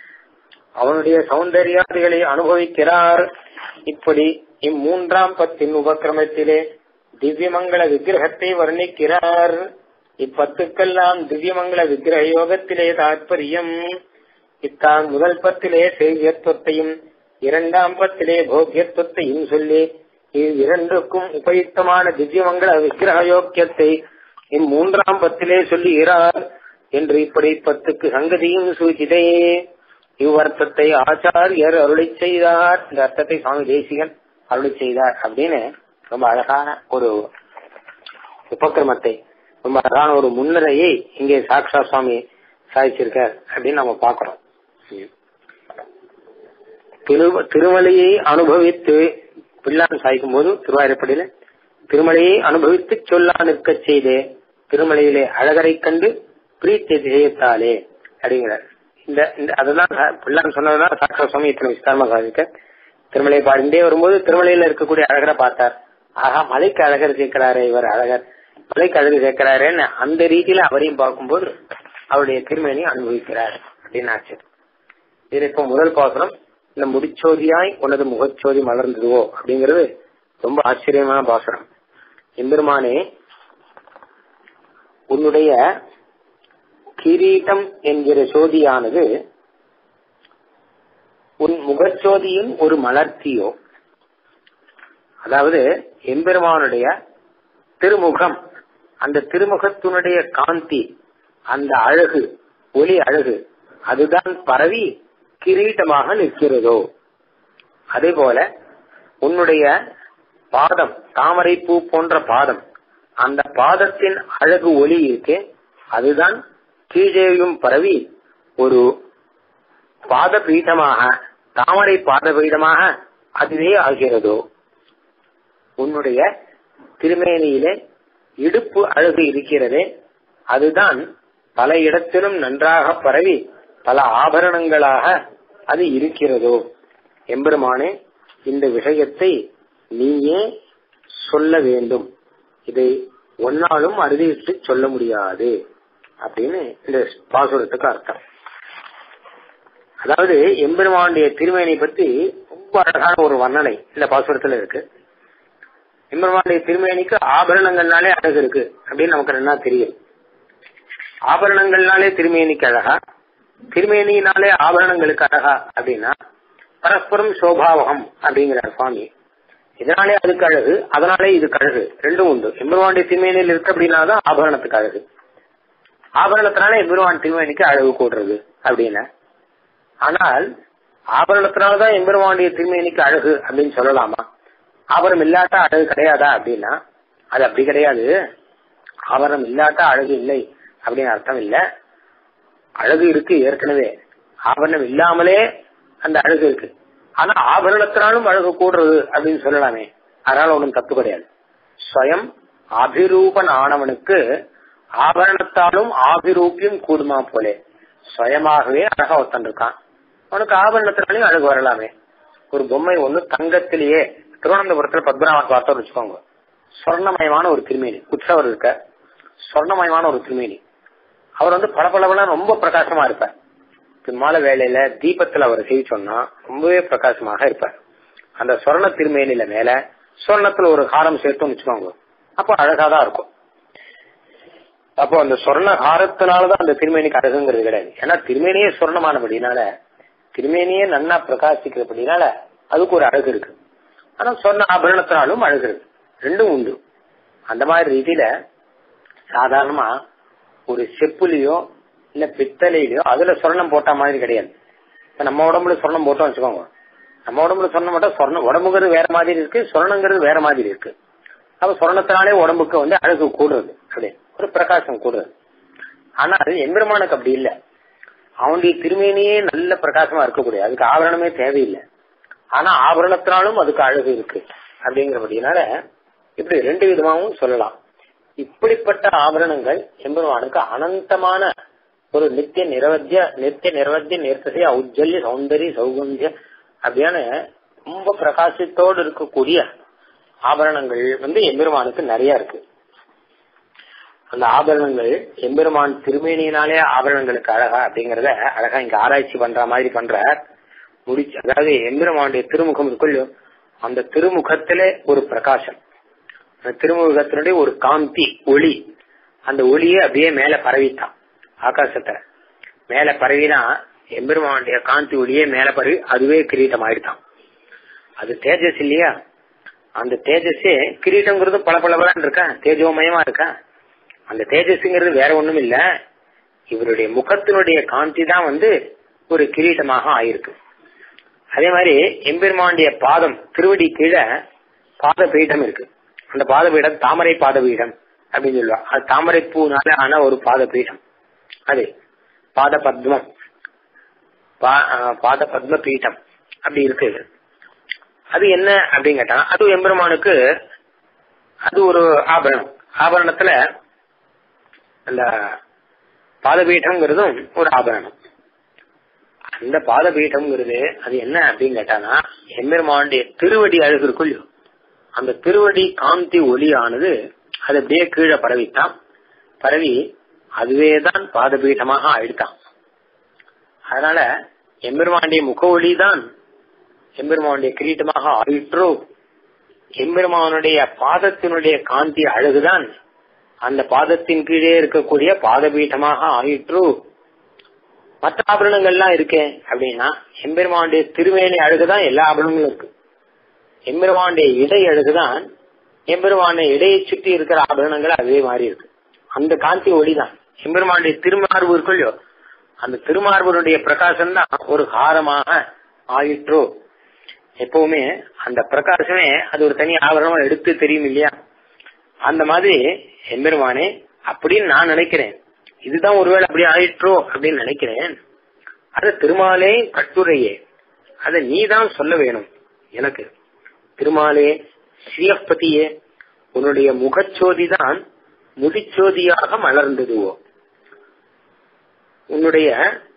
Speaker 1: அவனுடைய சௌந்தர்யாதிகளை அனுபவிக்கிறார் இப்படி இம்மூன்றாம் பத்தின் உபக்கிரமத்திலே திவ்யமங்கள விக்கிரகத்தை வர்ணிக்கிறார் இப்பத்துக்கெல்லாம் திவ்யமங்கள விக்கிரக யோகத்திலே தாற்பயம் இத்தான் முதல் பத்திலே செய்யத்துவத்தையும் இரண்டாம் பத்திலே போக்கியத்துவத்தையும் சொல்லி இவ்விரண்டுக்கும் உபயுக்தமான திவ்யமங்கள விக்கிரக யோக்கியத்தை இம்மூன்றாம் பத்திலே சொல்லுகிறார் என்று இப்படி பத்துக்கு சங்கதியும் சூச்சிதே இவ்வர்த்தத்தை ஆச்சாரியர் அருளை செய்தார் இந்த அர்த்தத்தை சுவாமி தேசிகன் அருளை செய்தார் அப்படின்னு ரொம்ப அழகான ஒரு உபக்கிரமத்தை ரொம்ப அழகான ஒரு முன்னுரையை இங்கே சாக்ஷா சுவாமி சாதிச்சிருக்கார் அப்படின்னு நம்ம பாக்குறோம் திருமலையை அனுபவித்து பிள்ளான் சாய்க்கும் போது திருவாயிரப்படியில திருமலையை அனுபவித்து சொல்லா நிற்க செய்தே திருமலையிலே அழகரை கண்டு பிரீத்தி செய்யத்தாலே அப்படிங்கிறார் இந்த இந்த அதுதான் பிள்ளான் சொன்னதுதான் சாக்ஷா சுவாமி இத்தனை விஸ்தாரமா சாதிக்க திருமலை பாடிண்டே வரும்போது திருமலையில இருக்கக்கூடிய அழகரை பார்த்தார் ஆகா மலைக்கு அழகர் சேர்க்கிறாரே இவர் அழகர் மலைக்கு அழகு சேர்க்கிறாரேன்னு அந்த ரீதியில அவரையும் பார்க்கும்போது அவருடைய திருமணியை அனுபவிக்கிறார் அப்படின்னு ஆச்சு இது இப்ப முதல் பாசனம் இந்த முடிச்சோதியாய் உனது முகச்சோதி மலர்ந்ததுவோ அப்படிங்கிறது ரொம்ப ஆச்சரியமான பாசனம் எம்பெருமானே உன்னுடைய கிரீட்டம் என்கிற சோதியானது உன் முகச்சோதியின் ஒரு மலர்த்தியோ அதாவது எம்பெருமானுடைய திருமுகம் அந்த திருமுகத்தினுடைய காந்தி அந்த அழகு ஒளி அழகு அதுதான் பரவி கிரீட்டமாக நிற்கிறதோ அதே போல உன்னுடைய பாதம் தாமரை பூ போன்ற பாதம் அந்த பாதத்தின் அழகு ஒளி இருக்கே அதுதான் கீழேயும் பரவி ஒரு பாத பீடமாக தாமரை பாத பீடமாக அதுவே ஆகிறதோ உன்னுடைய திருமேனியிலே இடுப்பு அழகு இருக்கிறதே அதுதான் பல இடத்திலும் நன்றாக பரவி பல ஆபரணங்களாக அது இருக்கிறதோ எம்பெருமானே இந்த விஷயத்தை நீயே சொல்ல வேண்டும் இதை ஒன்னாலும் அறுதிட்டு சொல்ல முடியாது அப்படின்னு இந்த பாசுரத்துக்கு அர்த்தம் அதாவது எம்பெருமானுடைய திருமேனை பத்தி ரொம்ப அழகான ஒரு வர்ணனை இந்த பாசுரத்துல இருக்கு எம்பெருமானுடைய திருமேனிக்கு ஆபரணங்கள்னாலே அழகு இருக்கு அப்படின்னு நமக்கு என்ன தெரியும் ஆபரணங்கள்னாலே திருமேனிக்கு அழகா திருமேனியினாலே ஆபரணங்களுக்கு அழகா அப்படின்னா பரஸ்பரம் சோபாவகம் அப்படிங்கிறார் சுவாமி இதனாலே அதுக்கு அழகு அதனாலே இதுக்கு அழகு ரெண்டும் உண்டு எம்பெருமானுடைய திருமேனியில் இருக்கு அப்படின்னா தான் ஆபரணத்துக்கு அழகு ஆபரணத்தினால எம்பெருமான் திருமேனிக்கு அழகு கூடுறது அப்படின்னு ஆனால் ஆபரணத்தினாலதான் எம்பெருமானுடைய திருமேனிக்கு அழகு அப்படின்னு சொல்லலாமா ஆபரணம் இல்லாட்டா அழகு கிடையாதா அப்படின்னா அது அப்படி கிடையாது ஆபரணம் இல்லாட்டா அழகு இல்லை அப்படின்னு அர்த்தம் இல்ல அழகு இருக்கு ஏற்கனவே ஆபரணம் இல்லாமலே அந்த அழகு இருக்கு ஆனா ஆபரணத்தினாலும் அழகு கூடுறது அப்படின்னு சொல்லலாமே அதனால ஒன்றும் தப்பு கிடையாது ஸ்வயம் அபிரூபன் ஆனவனுக்கு ஆபரணத்தாலும் ஆபிரூப்பியம் கூடுமா போலே சுயமாகவே அழகா ஒருத்தன் இருக்கான் அவனுக்கு ஆபரணத்தினாலையும் அழகு வரலாமே ஒரு பொம்மை ஒண்ணு தங்கத்திலேயே திருவனந்தபுரத்துல பத்மநாபன் பார்த்தோம் வச்சுக்கோங்க சொர்ணமயமான ஒரு திருமேனி உற்சவர் இருக்க சொர்ணமயமான ஒரு திருமேனி அவர் வந்து பளபளவெல்லாம் ரொம்ப பிரகாசமா இருப்பார் மாலை வேலையில தீபத்துல அவர் செய்ய ரொம்பவே பிரகாசமாக இருப்பார் அந்த சொர்ண திருமேனில மேல சொர்ணத்துல ஒரு ஹாரம் சேர்த்தோம்னு வச்சுக்கோங்க அப்போ அழகாதான் இருக்கும் அப்போ அந்த சொர்ண ஹாரத்தினாலதான் அந்த திருமேனிக்கு அழகுங்கிறது கிடையாது ஏன்னா திருமேனியே சொர்ணமானபடினால திருமேனியே நன்னா பிரகாசிக்கிறபடினால அதுக்கு ஒரு அழகு இருக்கு ஆனா சொர்ண ஆபரணத்தினாலும் அழகு இருக்கு ரெண்டும் உண்டு அந்த மாதிரி ரீதியில சாதாரணமா ஒரு செப்புலயோ இல்ல பித்தளையிலயோ அதுல சொர்ணம் போட்ட மாதிரி கிடையாது இப்ப நம்ம உடம்புல சொர்ணம் போட்டோம் வச்சுக்கோங்க நம்ம உடம்புல சொர்ணம் போட்டா சொர்ணம் உடம்புங்கிறது வேற மாதிரி இருக்கு சொர்ணங்கிறது வேற மாதிரி இருக்கு அப்ப சொர்ணத்தினாலே உடம்புக்கு வந்து அழகு கூடுறது அப்படி ஒரு பிரகாசம் கூடுறது ஆனா அது எம்பெருமானுக்கு அப்படி இல்ல அவனுடைய திருமேனியே நல்ல பிரகாசமா இருக்கக்கூடிய அதுக்கு ஆபரணமே தேவையில்லை ஆனா ஆபரணத்தினாலும் அதுக்கு அழகு இருக்கு அப்படிங்கிறபடினால இப்படி ரெண்டு விதமாகவும் சொல்லலாம் இப்படிப்பட்ட ஆபரணங்கள் எம்பெருமானுக்கு அனந்தமான ஒரு நித்திய நிரவத்திய நித்திய நிரவத்திய நிறுத்தசை ஔஜல்ய சௌந்தரிய சௌகந்திய அப்படியான ரொம்ப பிரகாசத்தோடு இருக்கக்கூடிய ஆபரணங்கள் வந்து எம்பெருமானுக்கு நிறைய இருக்கு அந்த ஆபரணங்கள் எம்பெருமான் திருமேனியினாலே ஆபரணங்களுக்கு அழகா அப்படிங்கறத அழகா இங்க ஆராய்ச்சி பண்ற மாதிரி பண்ற முடிச்சு அதாவது எம்பெருமானுடைய திருமுகம் இருக்குள்ளோ அந்த திருமுகத்திலே ஒரு பிரகாசம் அந்த திருமுகத்தினுடைய ஒரு காந்தி ஒளி அந்த ஒளியே அப்படியே மேல பரவித்தான் ஆகாசத்துல மேல பரவினா எம்பெருமானுடைய காந்தி ஒளியே மேல பரவி அதுவே கிரீட்டம் ஆயிடுதான் அது தேஜஸ் இல்லையா அந்த தேஜஸே கிரீட்டம்ங்கிறது பல பலபலன்னு இருக்கா தேஜோமயமா இருக்கா அந்த தேஜஸ்ங்கிறது வேற ஒண்ணும் இல்ல இவருடைய முகத்தினுடைய காந்தி தான் வந்து ஒரு கிரீட்டமாக ஆயிருக்கு அதே மாதிரி எம்பெருமானுடைய பாதம் திருவடி கீழே பாத பீடம் இருக்கு அந்த பாத பீடம் தாமரை பாத பீடம் அப்படின்னு சொல்லுவா அது தாமரை பூனால ஆன ஒரு பாத பீடம் அது பாத பத்மம் பாத பத்ம பீடம் அப்படி இருக்கு அது என்ன அப்படின்னு கேட்டா அது எம்பெருமானுக்கு அது ஒரு ஆபரணம் ஆபரணத்துல அந்த பாதபீடம்ங்கிறதும் ஒரு ஆபரணம் அந்த பாதபீடம்ங்கிறது அது என்ன அப்படின்னு கேட்டானா எம்பெருமானுடைய திருவடி அழகு இருக்குள்ளோ அந்த திருவடி காந்தி ஒளியானது அது அப்படியே கீழே பரவித்தான் பரவி அதுவேதான் பாதபீடமாக ஆயிடுத்தான் அதனால எம்பெருமானுடைய முக ஒளி தான் எம்பெருமானுடைய கிரீட்டமாக ஆயிற்றோ எம்பெருமானுடைய பாதத்தினுடைய காந்தி அழகுதான் அந்த பாதத்தின் கீழே இருக்கக்கூடிய பாதபீட்டமாக ஆயிற்று மற்ற ஆபரணங்கள்லாம் இருக்கே அப்படின்னா எம்பெருமானுடைய திருவேணி அழகுதான் எல்லா ஆபரணங்களும் இருக்கு எம்பெருமானுடைய இடை அழகுதான் எம்பெருமானுடைய இடையை சுற்றி இருக்கிற ஆபரணங்கள் அதே மாதிரி இருக்கு அந்த காந்தி ஒளிதான் எம்பெருமானுடைய திருமார்பு இருக்குள்ளோ அந்த திருமார்பனுடைய பிரகாசம் தான் ஒரு ஹாரமாக ஆயிற்றோ எப்பவுமே அந்த பிரகாசமே அது ஒரு தனி ஆபரணமா எடுத்து தெரியும் இல்லையா அந்த மாதிரி எம்பெருமானே அப்படின்னு நான் நினைக்கிறேன் இதுதான் ஒருவேளை அப்படி ஆயிற்றோ அப்படின்னு நினைக்கிறேன் அது திருமாலே கட்டுரையே அதை நீ தான் சொல்ல வேணும் எனக்கு திருமாலே ஸ்ரீயப்பதியே உன்னுடைய முகச்சோதி தான் முடிச்சோதியாக மலர்ந்ததுவோ உன்னுடைய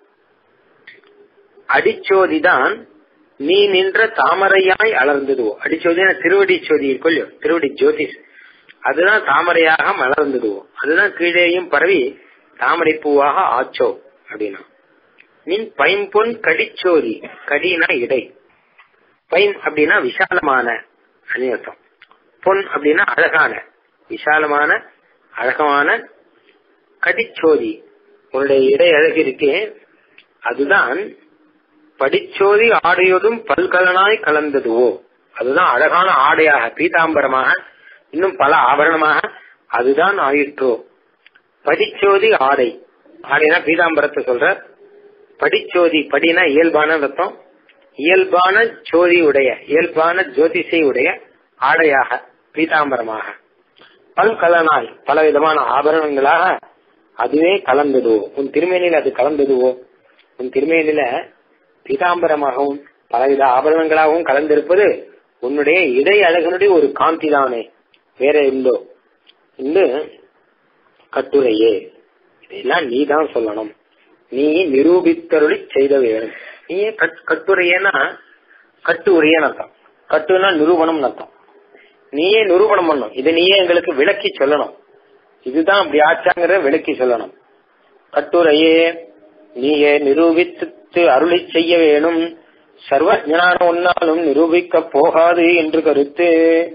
Speaker 1: அடிச்சோதி தான் நீ நின்ற தாமரையாய் அலர்ந்ததுவோ அடிச்சோதினா திருவடி சோதி இருக்குல்லையோ திருவடி ஜோதிஷ் அதுதான் தாமரையாக மலர்ந்ததுவோ அதுதான் கீழேயும் பரவி தாமரை பூவாக ஆச்சோ அப்படின்னா மின் பைம்பொன் கடிச்சோதி கடினா இடை பைம் அப்படின்னா விசாலமான அர்த்தம் பொன் அப்படின்னா அழகான விசாலமான அழகமான கடிச்சோதி உன்னுடைய இடை அழகு இருக்கே அதுதான் படிச்சோதி ஆடையதும் பல்கலனாய் கலந்ததுவோ அதுதான் அழகான ஆடையாக பீதாம்பரமாக இன்னும் பல ஆபரணமாக அதுதான் ஆயிற்றோ படிச்சோதி ஆடை ஆடைனா பீதாம்பரத்தை சொல்ற படிச்சோதி படினா இயல்பான அர்த்தம் இயல்பான சோதி உடைய இயல்பான ஜோதிஷை உடைய ஆடையாக பீதாம்பரமாக பல்கலனாய் பல விதமான ஆபரணங்களாக அதுவே கலந்ததுவோ உன் திருமேனில அது கலந்ததுவோ உன் திருமேனில பீதாம்பரமாகவும் பலவித ஆபரணங்களாகவும் கலந்திருப்பது உன்னுடைய இடை அழகனுடைய ஒரு காந்தி தானே வேற இல்லோ இன்னு கட்டுரையே இதெல்லாம் நீ தான் சொல்லணும் நீ நிரூபித்தருளி செய்த வேணும் நீ கட்டுரையேனா கட்டு உரையன்னு அர்த்தம் கட்டுனா நிரூபணம் அர்த்தம் நீயே நிரூபணம் பண்ணும் இதை நீயே எங்களுக்கு விளக்கி சொல்லணும் இதுதான் அப்படி ஆச்சாங்கிறத விளக்கி சொல்லணும் கட்டுரையே நீயே நிரூபித்து அருளி செய்ய வேணும் சர்வஜானம் ஒன்னாலும் நிரூபிக்க போகாது என்று கருத்து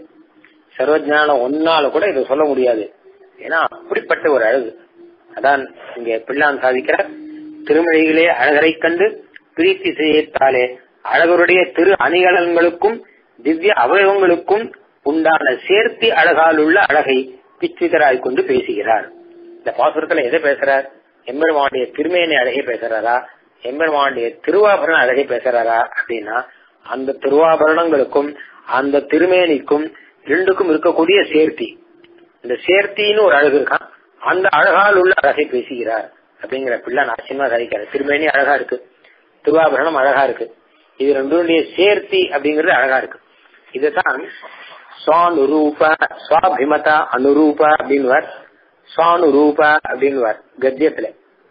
Speaker 1: சர்வஜானம் ஒன்னால கூட இதை சொல்ல முடியாது ஏன்னா அப்படிப்பட்ட ஒரு அழகு அதான் இங்க பிள்ளான் சாதிக்கிற திருமழிகளே அழகரை கண்டு பிரீத்தி செய்யத்தாலே அழகருடைய திரு அணிகலன்களுக்கும் திவ்ய அவயவங்களுக்கும் உண்டான சேர்த்தி அழகால் உள்ள அழகை பிச்சிதராய் கொண்டு பேசுகிறார் இந்த பாசுரத்துல எதை பேசுறார் எம்பெருமானுடைய திருமேனி அழகை பேசுறாரா எம்பெருமானுடைய திருவாபரண அழகை பேசுறாரா அப்படின்னா அந்த திருவாபரணங்களுக்கும் அந்த திருமேனிக்கும் ரெண்டுக்கும் இருக்கக்கூடிய சேர்த்தி இந்த சேர்த்தின்னு ஒரு அழகு இருக்கான் அந்த அழகால் உள்ள அழகை பேசுகிறார் அப்படிங்கிற பிள்ளை நாச்சியமா சாதிக்கிறார் திருமேனி அழகா இருக்கு திருவாபரணம் அழகா இருக்கு இது ரெண்டுடைய சேர்த்தி அப்படிங்கிறது அழகா இருக்கு இதுதான் சுவானுரூப சுவாபிமத அனுரூப அப்படின்வார் சுவானுரூப அப்படின்வார் கத்தியத்துல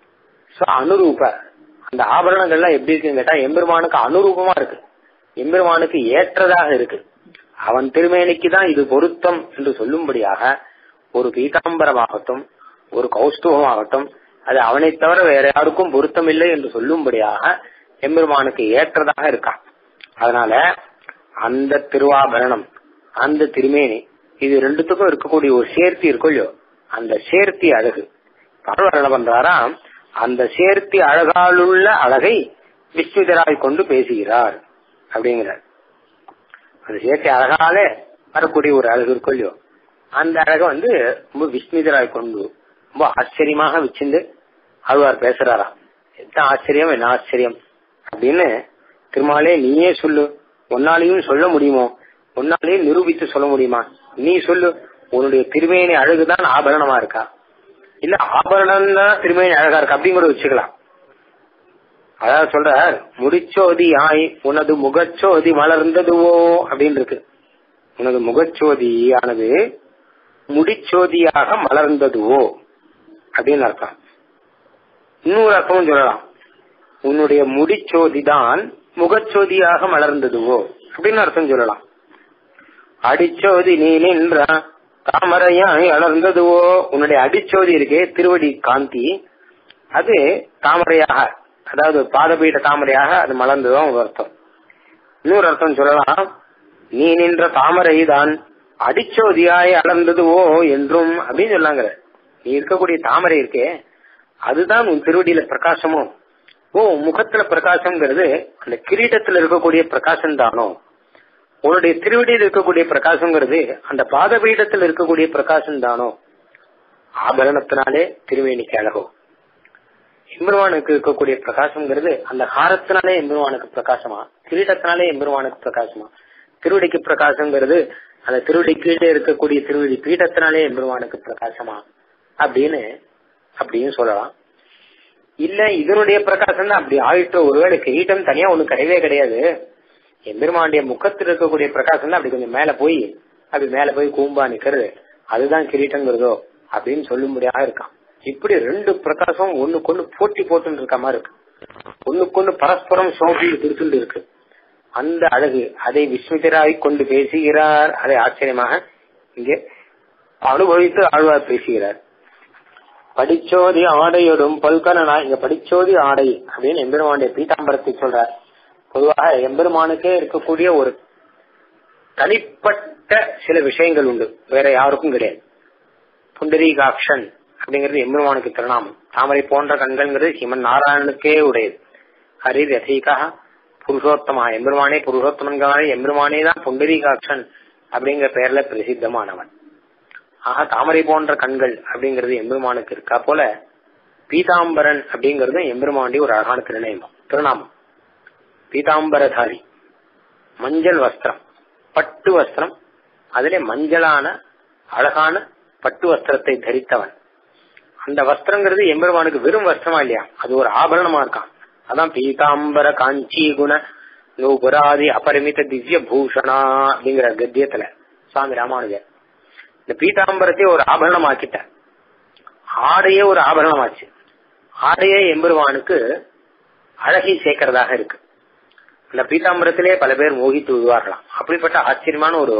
Speaker 1: அனுரூப அந்த ஆபரணங்கள்லாம் எப்படி இருக்குன்னு கேட்டா எம்பெருமானுக்கு அனுரூபமா இருக்கு எம்பெருமானுக்கு ஏற்றதாக இருக்கு அவன் திருமேனிக்கு தான் இது பொருத்தம் என்று சொல்லும்படியாக ஒரு பீதாம்பரமாகட்டும் ஒரு கௌஸ்துவமாகட்டும் அது அவனை தவிர வேற யாருக்கும் பொருத்தம் இல்லை என்று சொல்லும்படியாக எம்பெருமானுக்கு ஏற்றதாக இருக்கான் அதனால அந்த திருவாபரணம் அந்த திருமேனி இது ரெண்டுத்துக்கும் இருக்கக்கூடிய ஒரு சேர்த்தி இருக்கும் இல்லையோ அந்த சேர்த்தி அழகு பரவர் என்ன பண்றாராம் அந்த சேர்த்தி அழகாலுள்ள அழகை விஸ்வதராய் கொண்டு பேசுகிறார் அப்படிங்கிறார் அந்த சேர்த்தி அழகாலே வரக்கூடிய ஒரு அழகு இருக்கும் இல்லையோ அந்த அழகை வந்து ரொம்ப விஸ்மிதராய் கொண்டு ரொம்ப ஆச்சரியமாக வச்சிருந்து ஆழ்வார் பேசுறாராம் என்ன ஆச்சரியம் என்ன ஆச்சரியம் அப்படின்னு திருமாலே நீயே சொல்லு உன்னாலையும் சொல்ல முடியுமோ உன்னாலையும் நிரூபித்து சொல்ல முடியுமா நீ சொல்லு உன்னுடைய திருமேனி அழகுதான் ஆபரணமா இருக்கா இல்ல ஆபரணம் தான் திருமேனி அழகா இருக்கா அப்படிங்கறத வச்சுக்கலாம் அதாவது சொல்ற முடிச்சோதி ஆய் உனது முகச்சோதி மலர்ந்ததுவோ அப்படின்னு இருக்கு உனது முகச்சோதி ஆனது முடிச்சோதியாக மலர்ந்ததுவோ அப்படின்னு அர்த்தம் இன்னொரு அர்த்தமும் சொல்லலாம் உன்னுடைய முடிச்சோதி தான் முகச்சோதியாக மலர்ந்ததுவோ அப்படின்னு அர்த்தம் சொல்லலாம் அடிச்சோதி நீ நின்ற தாமரையாய் அலர்ந்ததுவோ உன்னுடைய அடிச்சோதி இருக்கே திருவடி காந்தி அது தாமரையாக அதாவது பாதபீட தாமரையாக அது மலர்ந்ததும் ஒரு அர்த்தம் இன்னொரு அர்த்தம் சொல்லலாம் நீ நின்ற தாமரை தான் அடிச்சோதியாய் அலர்ந்ததுவோ என்றும் அப்படின்னு சொல்லாங்க நீ இருக்கக்கூடிய தாமரை இருக்கே அதுதான் உன் திருவடியில பிரகாசமோ ஓ முகத்துல பிரகாசம்ங்கிறது அந்த கிரீடத்துல இருக்கக்கூடிய பிரகாசம் தானோ உன்னுடைய திருவடியில் இருக்கக்கூடிய பிரகாசங்கிறது அந்த பாதபீடத்தில் இருக்கக்கூடிய பிரகாசம் தானோ ஆபரணத்தினாலே திருவேணிக்கு அழகோ எம்பெருமானுக்கு இருக்கக்கூடிய பிரகாசம்ங்கிறது அந்த ஹாரத்தினாலே எம்பெருமானுக்கு பிரகாசமா கிரீடத்தினாலே எம்பெருமானுக்கு பிரகாசமா திருவடிக்கு பிரகாசங்கிறது அந்த திருவடி கீழே இருக்கக்கூடிய திருவடி பீடத்தினாலே எம்பெருமானுக்கு பிரகாசமா அப்படின்னு அப்படின்னு சொல்லலாம் இல்ல இதனுடைய பிரகாசம் தான் அப்படி ஆயிற்று ஒருவேளை கிரீட்டம் தனியா ஒண்ணு கிடையவே கிடையாது எம்பெருமானுடைய முகத்தில் இருக்கக்கூடிய பிரகாசம் தான் அப்படி கொஞ்சம் மேல போய் அப்படி மேல போய் கூம்பா நிக்கிறது அதுதான் கிரீட்டங்கிறதோ அப்படின்னு சொல்லும்படியாக இருக்கான் இப்படி ரெண்டு பிரகாசம் ஒண்ணுக்கொண்ணு போட்டி போட்டு இருக்க மாதிரி இருக்கு ஒண்ணுக்கொண்ணு பரஸ்பரம் சோபி கொடுத்துட்டு இருக்கு அந்த அழகு அதை விஸ்மிதராய் கொண்டு பேசுகிறார் அதை ஆச்சரியமாக இங்கே அனுபவித்து ஆழ்வார் பேசுகிறார் படிச்சோதி ஆடையோடும் பல்கனனா இங்க படிச்சோதி ஆடை அப்படின்னு எம்பெருமானுடைய பீதாம்பரத்தை சொல்றார் பொதுவாக எம்பெருமானுக்கே இருக்கக்கூடிய ஒரு தனிப்பட்ட சில விஷயங்கள் உண்டு வேற யாருக்கும் கிடையாது புண்டரீகாக்ஷன் அப்படிங்கிறது எம்பெருமானுக்கு திருநாமம் தாமரை போன்ற கண்கள்ங்கிறது சிவன் நாராயணனுக்கே உடையது ஹரி ரசிகா புருஷோத்தமா எம்பெருமானே புருஷோத்தமன்கான எம்பெருமானே தான் புண்டரீகாட்சன் அப்படிங்கிற பெயர்ல பிரசித்தமானவன் ஆக தாமரை போன்ற கண்கள் அப்படிங்கிறது எம்பெருமானுக்கு இருக்கா போல பீதாம்பரன் அப்படிங்கிறது எம்பெருமானுடைய ஒரு அழகான திருநயமம் திருநாமம் பீதாம்பரதாரி மஞ்சள் வஸ்திரம் பட்டு வஸ்திரம் அதிலே மஞ்சளான அழகான பட்டு வஸ்திரத்தை தரித்தவன் அந்த வஸ்திரங்கிறது எம்பெருமானுக்கு வெறும் வஸ்திரமா இல்லையா அது ஒரு ஆபரணமா இருக்கான் அதான் பீதாம்பர காஞ்சி குண நூபுராதி அபரிமித திவ்ய பூஷணா அப்படிங்கிற கத்தியத்துல சுவாமி ராமானுஜர் இந்த பீதாம்பரத்தை ஒரு ஆபரணம் ஆக்கிட்ட ஆடையே ஒரு ஆபரணமாச்சு ஆடையே எம்பெருமானுக்கு அழகை சேர்க்கிறதாக இருக்கு அந்த பீதாம்பரத்திலே பல பேர் மோகித்து விடுவார்களாம் அப்படிப்பட்ட ஆச்சரியமான ஒரு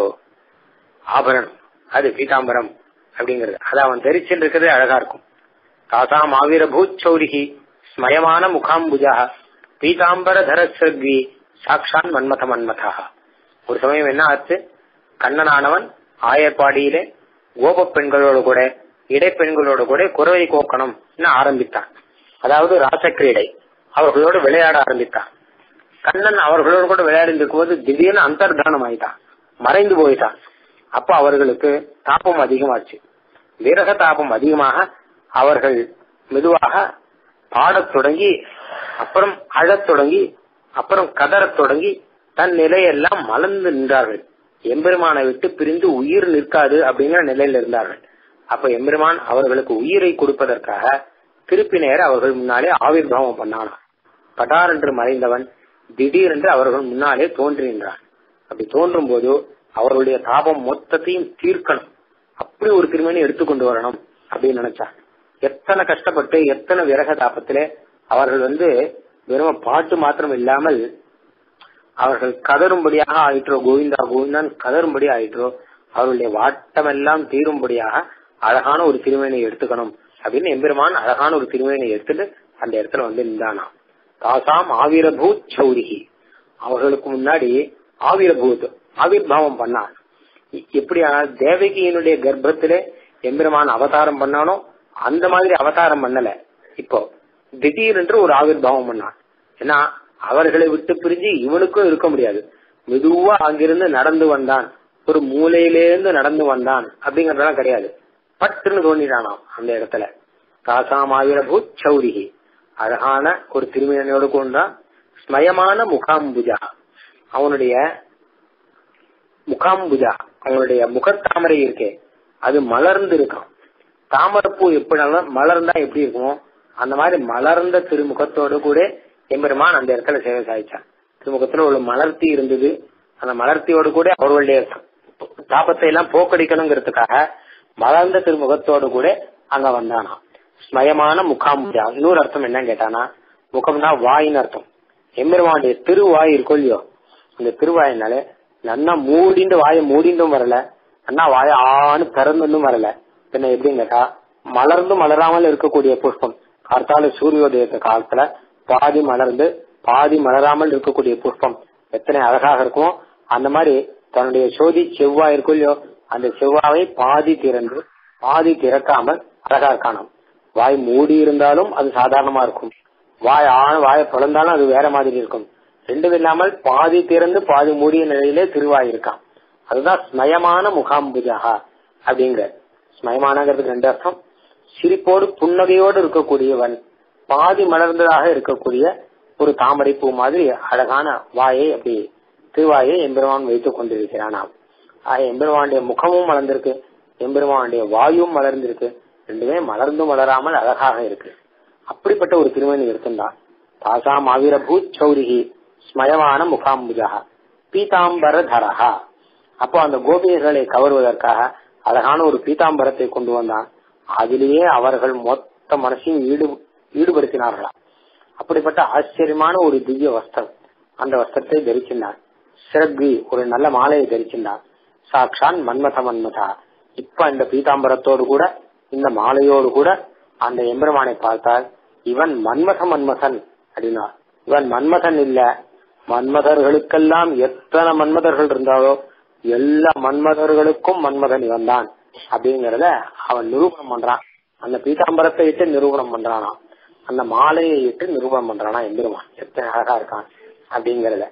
Speaker 1: ஆபரணம் அது பீதாம்பரம் அப்படிங்கிறது அது அவன் தரிச்சில் இருக்கிறது அழகா இருக்கும் தாசாம் ஆவிரபூத் சௌரிகி ஸ்மயமான முகாம்புஜா பீதாம்பர தரஸ்ரக்வி சாக்ஷான் மன்மத மன்மதா ஒரு சமயம் என்ன ஆச்சு கண்ணனானவன் ஆயர்பாடியிலே கோப பெண்களோடு கூட இடைப்பெண்களோடு கூட குறவை கோக்கணும் ஆரம்பித்தான் அதாவது ராசக்கிரீடை அவர்களோடு விளையாட ஆரம்பித்தான் கண்ணன் அவர்களோடு கூட விளையாடி இருக்கும்போது திடீர்னு அந்தர்தானம் ஆயிட்டான் மறைந்து போயிட்டான் அப்ப அவர்களுக்கு தாபம் அதிகமாச்சு விரக தாபம் அதிகமாக அவர்கள் மெதுவாக பாடத் தொடங்கி அப்புறம் அழத் தொடங்கி அப்புறம் கதறத் தொடங்கி தன் நிலையெல்லாம் மலர்ந்து நின்றார்கள் எம்பெருமானை விட்டு பிரிந்து உயிர் நிற்காது அப்படிங்கிற நிலையில இருந்தார்கள் அப்ப எம்பெருமான் அவர்களுக்கு உயிரை கொடுப்பதற்காக திருப்பி நேர அவர்கள் முன்னாலே ஆவிர்வாவம் பண்ணானான் பட்டார் என்று மறைந்தவன் திடீரென்று அவர்கள் முன்னாலே தோன்றுகின்றான் அப்படி தோன்றும் போது அவர்களுடைய தாபம் மொத்தத்தையும் தீர்க்கணும் அப்படி ஒரு திருமணி எடுத்துக்கொண்டு வரணும் அப்படின்னு நினைச்சான் எத்தனை கஷ்டப்பட்டு எத்தனை விரக தாபத்திலே அவர்கள் வந்து வெறும் பாட்டு மாத்திரம் இல்லாமல் அவர்கள் கதரும்படியாக ஆயிற்றோ கோவிந்தா கோவிந்தான் கதரும்படி ஆயிற்றோ அவருடைய வாட்டம் எல்லாம் தீரும்படியாக அழகான ஒரு திருமணியை எடுத்துக்கணும் அப்படின்னு எம்பெருமான் அழகான ஒரு திருமணியை எடுத்துட்டு அந்த இடத்துல வந்து நின்றானாம் தாசாம் ஆவிரபூத் சௌரிகி அவர்களுக்கு முன்னாடி ஆவிரபூத் ஆவிர்வாவம் பண்ணான் எப்படி தேவகியினுடைய கர்ப்பத்திலே எம்பெருமான் அவதாரம் பண்ணானோ அந்த மாதிரி அவதாரம் பண்ணல இப்போ திடீரென்று ஒரு ஆவிர்வாவம் பண்ணான் ஏன்னா அவர்களை விட்டு பிரிஞ்சு இவனுக்கும் இருக்க முடியாது மெதுவா அங்கிருந்து நடந்து வந்தான் ஒரு மூலையிலேருந்து நடந்து வந்தான் அப்படிங்கறதெல்லாம் கிடையாது பட்டுன்னு தோண்டிட்டானாம் அந்த இடத்துல காசாமாவிரபூத் சௌரிகி அழகான ஒரு திருமணியோடு கொண்டான் ஸ்மயமான முகாம்புஜா அவனுடைய முகாம்புஜா அவனுடைய முகத்தாமரை இருக்கே அது மலர்ந்து இருக்கான் தாமரப்பூ எப்படி மலர்ந்தா எப்படி இருக்கும் அந்த மாதிரி மலர்ந்த திருமுகத்தோடு கூட எம்பெருமான் அந்த இடத்துல சேவை சாதிச்சான் திருமுகத்துல ஒரு மலர்த்தி இருந்தது அந்த மலர்த்தியோடு கூட அவர்களுடைய தாபத்தை எல்லாம் போக்கடிக்கணுங்கிறதுக்காக மலர்ந்த திருமுகத்தோடு கூட அங்க வந்தானா ஸ்மயமான முகாம்புஜா இன்னொரு அர்த்தம் என்ன கேட்டானா முகம்னா வாயின்னு அர்த்தம் எம்பெருமானுடைய திருவாய் இருக்கும் இல்லையோ அந்த திருவாயினாலே நன்னா மூடிண்டு வாயை மூடிண்டும் வரல நன்னா வாய ஆணு திறந்தும் வரல பின்ன எப்படின்னு கேட்டா மலர்ந்து மலராமல் இருக்கக்கூடிய புஷ்பம் கார்த்தால சூரியோதயத்த காலத்துல பாதி மலர்ந்து பாதி மலராமல் இருக்கக்கூடிய புஷ்பம் எத்தனை அழகாக இருக்கும் அந்த மாதிரி தன்னுடைய சோதி செவ்வாய் இருக்கும் இல்லையோ அந்த செவ்வாவை பாதி திறந்து பாதி திறக்காமல் அழகா காணும் வாய் மூடி இருந்தாலும் அது சாதாரணமா இருக்கும் வாய் ஆண் வாயை பிளந்தாலும் அது வேற மாதிரி இருக்கும் ரெண்டும் இல்லாமல் பாதி திறந்து பாதி மூடிய நிலையிலே திருவாய் இருக்கான் அதுதான் ஸ்மயமான முகாம்புஜாகா அப்படிங்கிற ஸ்மயமானங்கிறதுக்கு ரெண்டு அர்த்தம் சிரிப்போடு புன்னகையோடு இருக்கக்கூடியவன் பாதி மலர்ந்ததாக இருக்கக்கூடிய ஒரு தாமரை பூ மாதிரி அழகான வாயை அப்படி திருவாயை எம்பெருமான் வைத்துக் கொண்டிருக்கிறானாம் எம்பெருமானுடைய முகமும் மலர்ந்திருக்கு எம்பெருமானுடைய வாயும் மலர்ந்திருக்கு ரெண்டுமே மலர்ந்து மலராமல் அழகாக இருக்கு அப்படிப்பட்ட ஒரு திருமணி இருந்தான் தாசாம் ஆவிரபூத் சௌரிகி ஸ்மயமான முகாம்புஜா பீதாம்பர தரஹா அப்போ அந்த கோபியர்களை கவருவதற்காக அழகான ஒரு பீதாம்பரத்தை கொண்டு வந்தான் அதிலேயே அவர்கள் மொத்த மனசையும் ஈடு ஈடுபடுத்தினார்களாம் அப்படிப்பட்ட ஆச்சரியமான ஒரு திவ்ய வஸ்திரம் அந்த வஸ்திரத்தை தரிச்சிருந்தார் சிறகு ஒரு நல்ல மாலையை தரிச்சிருந்தார் சாக்ஷான் மன்மத மன்மதா இப்ப இந்த பீதாம்பரத்தோடு கூட இந்த மாலையோடு கூட அந்த எம்பெருமானை பார்த்தால் இவன் மன்மத மன்மதன் அப்படின்னா இவன் மன்மதன் இல்ல மன்மதர்களுக்கெல்லாம் எத்தனை மன்மதர்கள் இருந்தாலோ எல்லா மன்மதர்களுக்கும் மன்மதன் இவன் தான் அப்படிங்கறத அவன் நிரூபணம் பண்றான் அந்த பீதாம்பரத்தை இட்டு நிரூபணம் பண்றானா அந்த மாலையை இட்டு நிரூபணம் பண்றானா எம்பெருமான் எத்தனை அழகா இருக்கான் அப்படிங்கறத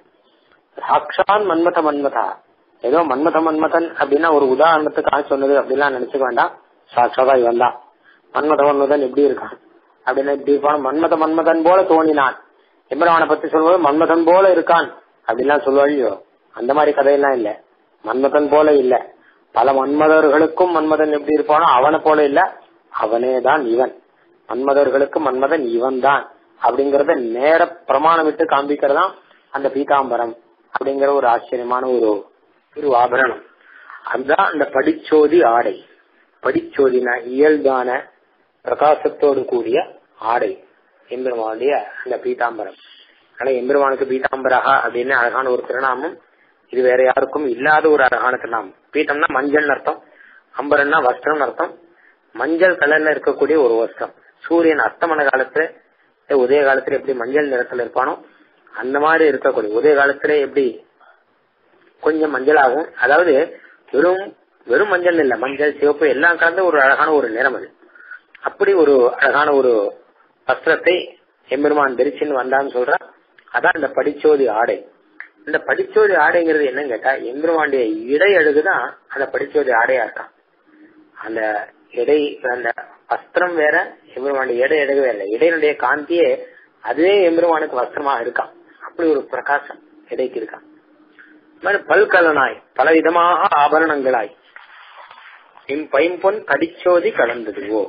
Speaker 1: சாக்ஷான் மன்மத மன்மதா ஏதோ மன்மத மன்மதன் அப்படின்னா ஒரு உதாரணத்துக்காக சொன்னது அப்படிலாம் நினைச்சுக்க வேண்டாம் சாட்சாதா இவன் தான் மன்மத மன்மதன் எப்படி இருக்கான் அப்படின்னு இப்படி இருப்பான் மன்மத மன்மதன் போல தோணினான் எம்பெருமானை பத்தி சொல்வது மன்மதன் போல இருக்கான் அப்படின்லாம் சொல்லுவாழியோ அந்த மாதிரி கதையெல்லாம் இல்ல மன்மதன் போல இல்ல பல மன்மதர்களுக்கும் மன்மதன் எப்படி இருப்பானோ அவனை போல இல்ல அவனே தான் இவன் மன்மதர்களுக்கு மன்மதன் இவன் தான் அப்படிங்கறத நேர பிரமாணம் விட்டு காண்பிக்கிறதான் அந்த பீதாம்பரம் அப்படிங்கிற ஒரு ஆச்சரியமான ஒரு திரு ஆபரணம் அதுதான் அந்த படிச்சோதி ஆடை படிச்சோதினா இயல்பான பிரகாசத்தோடு கூடிய ஆடை எம்பெருமானுடைய அந்த பீதாம்பரம் ஆனா எம்பெருமானுக்கு பீதாம்பரகா அப்படின்னு அழகான ஒரு திருநாமம் இது வேற யாருக்கும் இல்லாத ஒரு அழகான திருநாமம் பீட்டம்னா மஞ்சள் அர்த்தம் அம்பரம்னா வஸ்திரம் அர்த்தம் மஞ்சள் கலர்ல இருக்கக்கூடிய ஒரு வஸ்திரம் சூரியன் அஸ்தமன காலத்துல உதய காலத்துல எப்படி மஞ்சள் நிறத்துல இருப்பானோ அந்த மாதிரி இருக்கக்கூடிய உதய காலத்துல எப்படி கொஞ்சம் மஞ்சள் ஆகும் அதாவது வெறும் வெறும் மஞ்சள் இல்ல மஞ்சள் சிவப்பு எல்லாம் கலந்த ஒரு அழகான ஒரு நிறம் அது அப்படி ஒரு அழகான ஒரு வஸ்திரத்தை எம்பெருமான் தரிச்சுன்னு வந்தான்னு சொல்றா அதான் இந்த படிச்சோதி ஆடை இந்த படிச்சோதி ஆடைங்கிறது என்னன்னு கேட்டா எம்பெருமானுடைய இடை அழகுதான் அந்த படிச்சோதி ஆடையா இருக்கான் அந்த இடை அந்த வஸ்திரம் வேற எம்பெருமானுடைய இடை அழகு வேற இடையினுடைய காந்தியே அதுவே எம்பெருமானுக்கு வஸ்திரமா இருக்கான் அப்படி ஒரு பிரகாசம் இடைக்கு இருக்கான் பல்கலனாய் பலவிதமாக ஆபரணங்களாய் என் பைம்பொன் கடிச்சோதி கலந்ததுவோ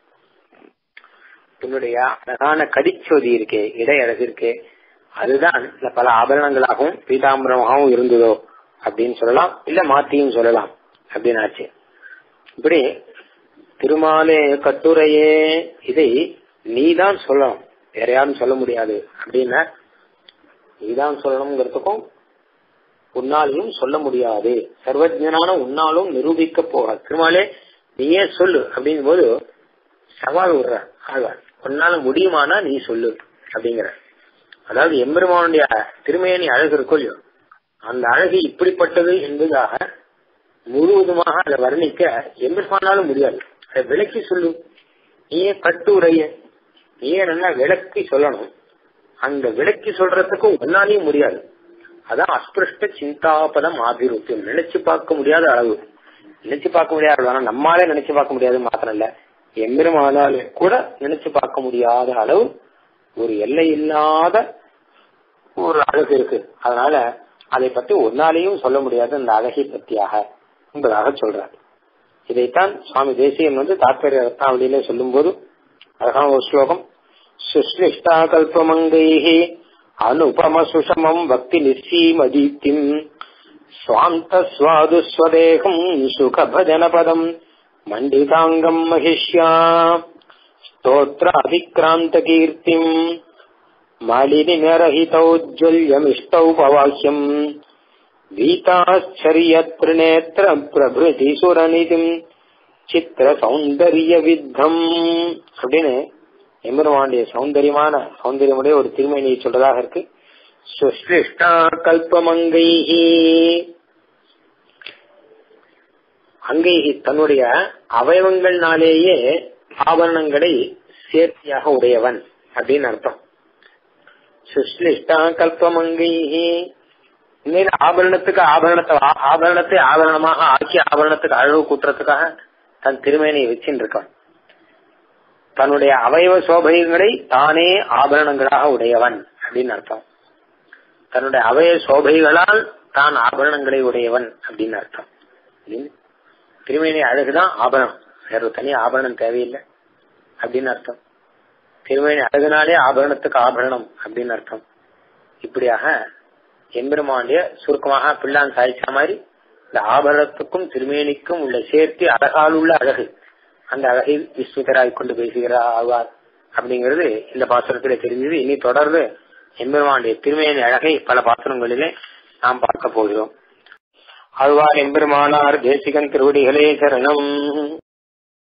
Speaker 1: உன்னுடைய அழகான கடிச்சோதி இருக்கே இடை அழகு இருக்கே அதுதான் இந்த பல ஆபரணங்களாகவும் பீதாம்பரமாகவும் இருந்ததோ அப்படின்னு சொல்லலாம் இல்ல மாத்தியும் சொல்லலாம் அப்படின்னு ஆச்சு இப்படி திருமாலே கட்டுரையே இதை நீதான் சொல்லணும் வேற யாரும் சொல்ல முடியாது அப்படின்னா நீதான் சொல்லணுங்கிறதுக்கும் உன்னாலையும் சொல்ல முடியாது சர்வஜனான உன்னாலும் நிரூபிக்க போக திருமாலே நீயே சொல்லு அப்படிங்கும் போது சவால் விடுற ஆழ்வார் உன்னால முடியுமானா நீ சொல்லு அப்படிங்கிற அதாவது எம்பெருமானுடைய திருமையணி அழகு இருக்கும் இல்லையோ அந்த அழகு இப்படிப்பட்டது என்பதாக முழுவதுமாக அதை வர்ணிக்க எம்பெருமானாலும் முடியாது அதை விளக்கி சொல்லு நீயே கட்டுரைய நீயே நல்லா விளக்கி சொல்லணும் அந்த விளக்கி சொல்றதுக்கும் ஒன்னாலையும் முடியாது அதான் அஸ்பிருஷ்ட சிந்தாபதம் ஆபிருத்தியம் நினைச்சு பார்க்க முடியாத அளவு நினைச்சு பார்க்க முடியாத ஆனா நம்மாலே நினைச்சு பார்க்க முடியாது மாத்திரம் இல்ல எம்பெருமானாலே கூட நினைச்சு பார்க்க முடியாத அளவு ஒரு எல்லை இல்லாத ஒரு அழகு இருக்கு அதனால அதை பற்றி ஒன்னாலேயும் சொல்ல முடியாது அந்த அழகை பத்தியாக என்பதாக சொல்றார் இதைத்தான் சுவாமி தேசியன் வந்து தாத்பரிய ரத்னாவளியில சொல்லும் போது அழகான ஒரு ஸ்லோகம் சுஷ்லிஷ்டா கல்பமங்கைஹி அனுபம சுஷமம் பக்தி நிச்சீமதீப்திம் சுவாந்த சுவாது ஸ்வதேகம் சுக பஜன பதம் மண்டிதாங்கம் மகிஷ்யா ஸ்தோத்ர அபிக்ராந்த கீர்த்திம் மாலினி நிரஹிதௌஜ்வல்யமிஷ்டௌ பவாஹ்யம் வீதாச்சரியத்ரிநேத்திர பிரபிருதி சுரநிதிம் சித்திர சௌந்தரிய வித்தம் அப்படின்னு எம்பெருமானுடைய சௌந்தரியமான சௌந்தரியமுடைய ஒரு திருமணியை சொல்றதாக இருக்கு சுஷ்லிஷ்டா கல்பமங்கை அங்கை தன்னுடைய அவயவங்கள்னாலேயே ஆபரணங்களை சேர்த்தியாக உடையவன் அப்படின்னு அர்த்தம் சுஷ்லிஷ்டா கல்பமங்கை உண்மையில ஆபரணத்துக்கு ஆபரணத்தை ஆபரணத்தை ஆபரணமாக ஆக்கி ஆபரணத்துக்கு அழகு கூட்டுறதுக்காக தன் திருமேனியை வச்சுட்டு இருக்கான் தன்னுடைய அவயவ சோபைகளை தானே ஆபரணங்களாக உடையவன் அப்படின்னு அர்த்தம் தன்னுடைய அவய சோபைகளால் தான் ஆபரணங்களை உடையவன் அப்படின்னு அர்த்தம் திருமேனி அழகுதான் ஆபரணம் வேற தனி ஆபரணம் தேவையில்லை அப்படின்னு அர்த்தம் திருமேனி அழகுனாலே ஆபரணத்துக்கு ஆபரணம் அப்படின்னு அர்த்தம் இப்படியாக எம்பெருமாண்டிய சுருக்கமாக பிள்ளான் சாய்ச்சா மாதிரி இந்த ஆபரணத்துக்கும் திருமேனிக்கும் உள்ள சேர்த்து அழகால் உள்ள அழகு அந்த அழகை விஸ்மிதராய் கொண்டு பேசுகிறார் ஆவார் அப்படிங்கிறது இந்த பாசுரத்திலே தெரிஞ்சது இனி தொடர்ந்து எம்பெருமானுடைய திருமேனி அழகை பல பாசுரங்களிலே நாம் பார்க்க போகிறோம் ஆழ்வார் எம்பெருமானார் தேசிகன் திருவடிகளே சரணம்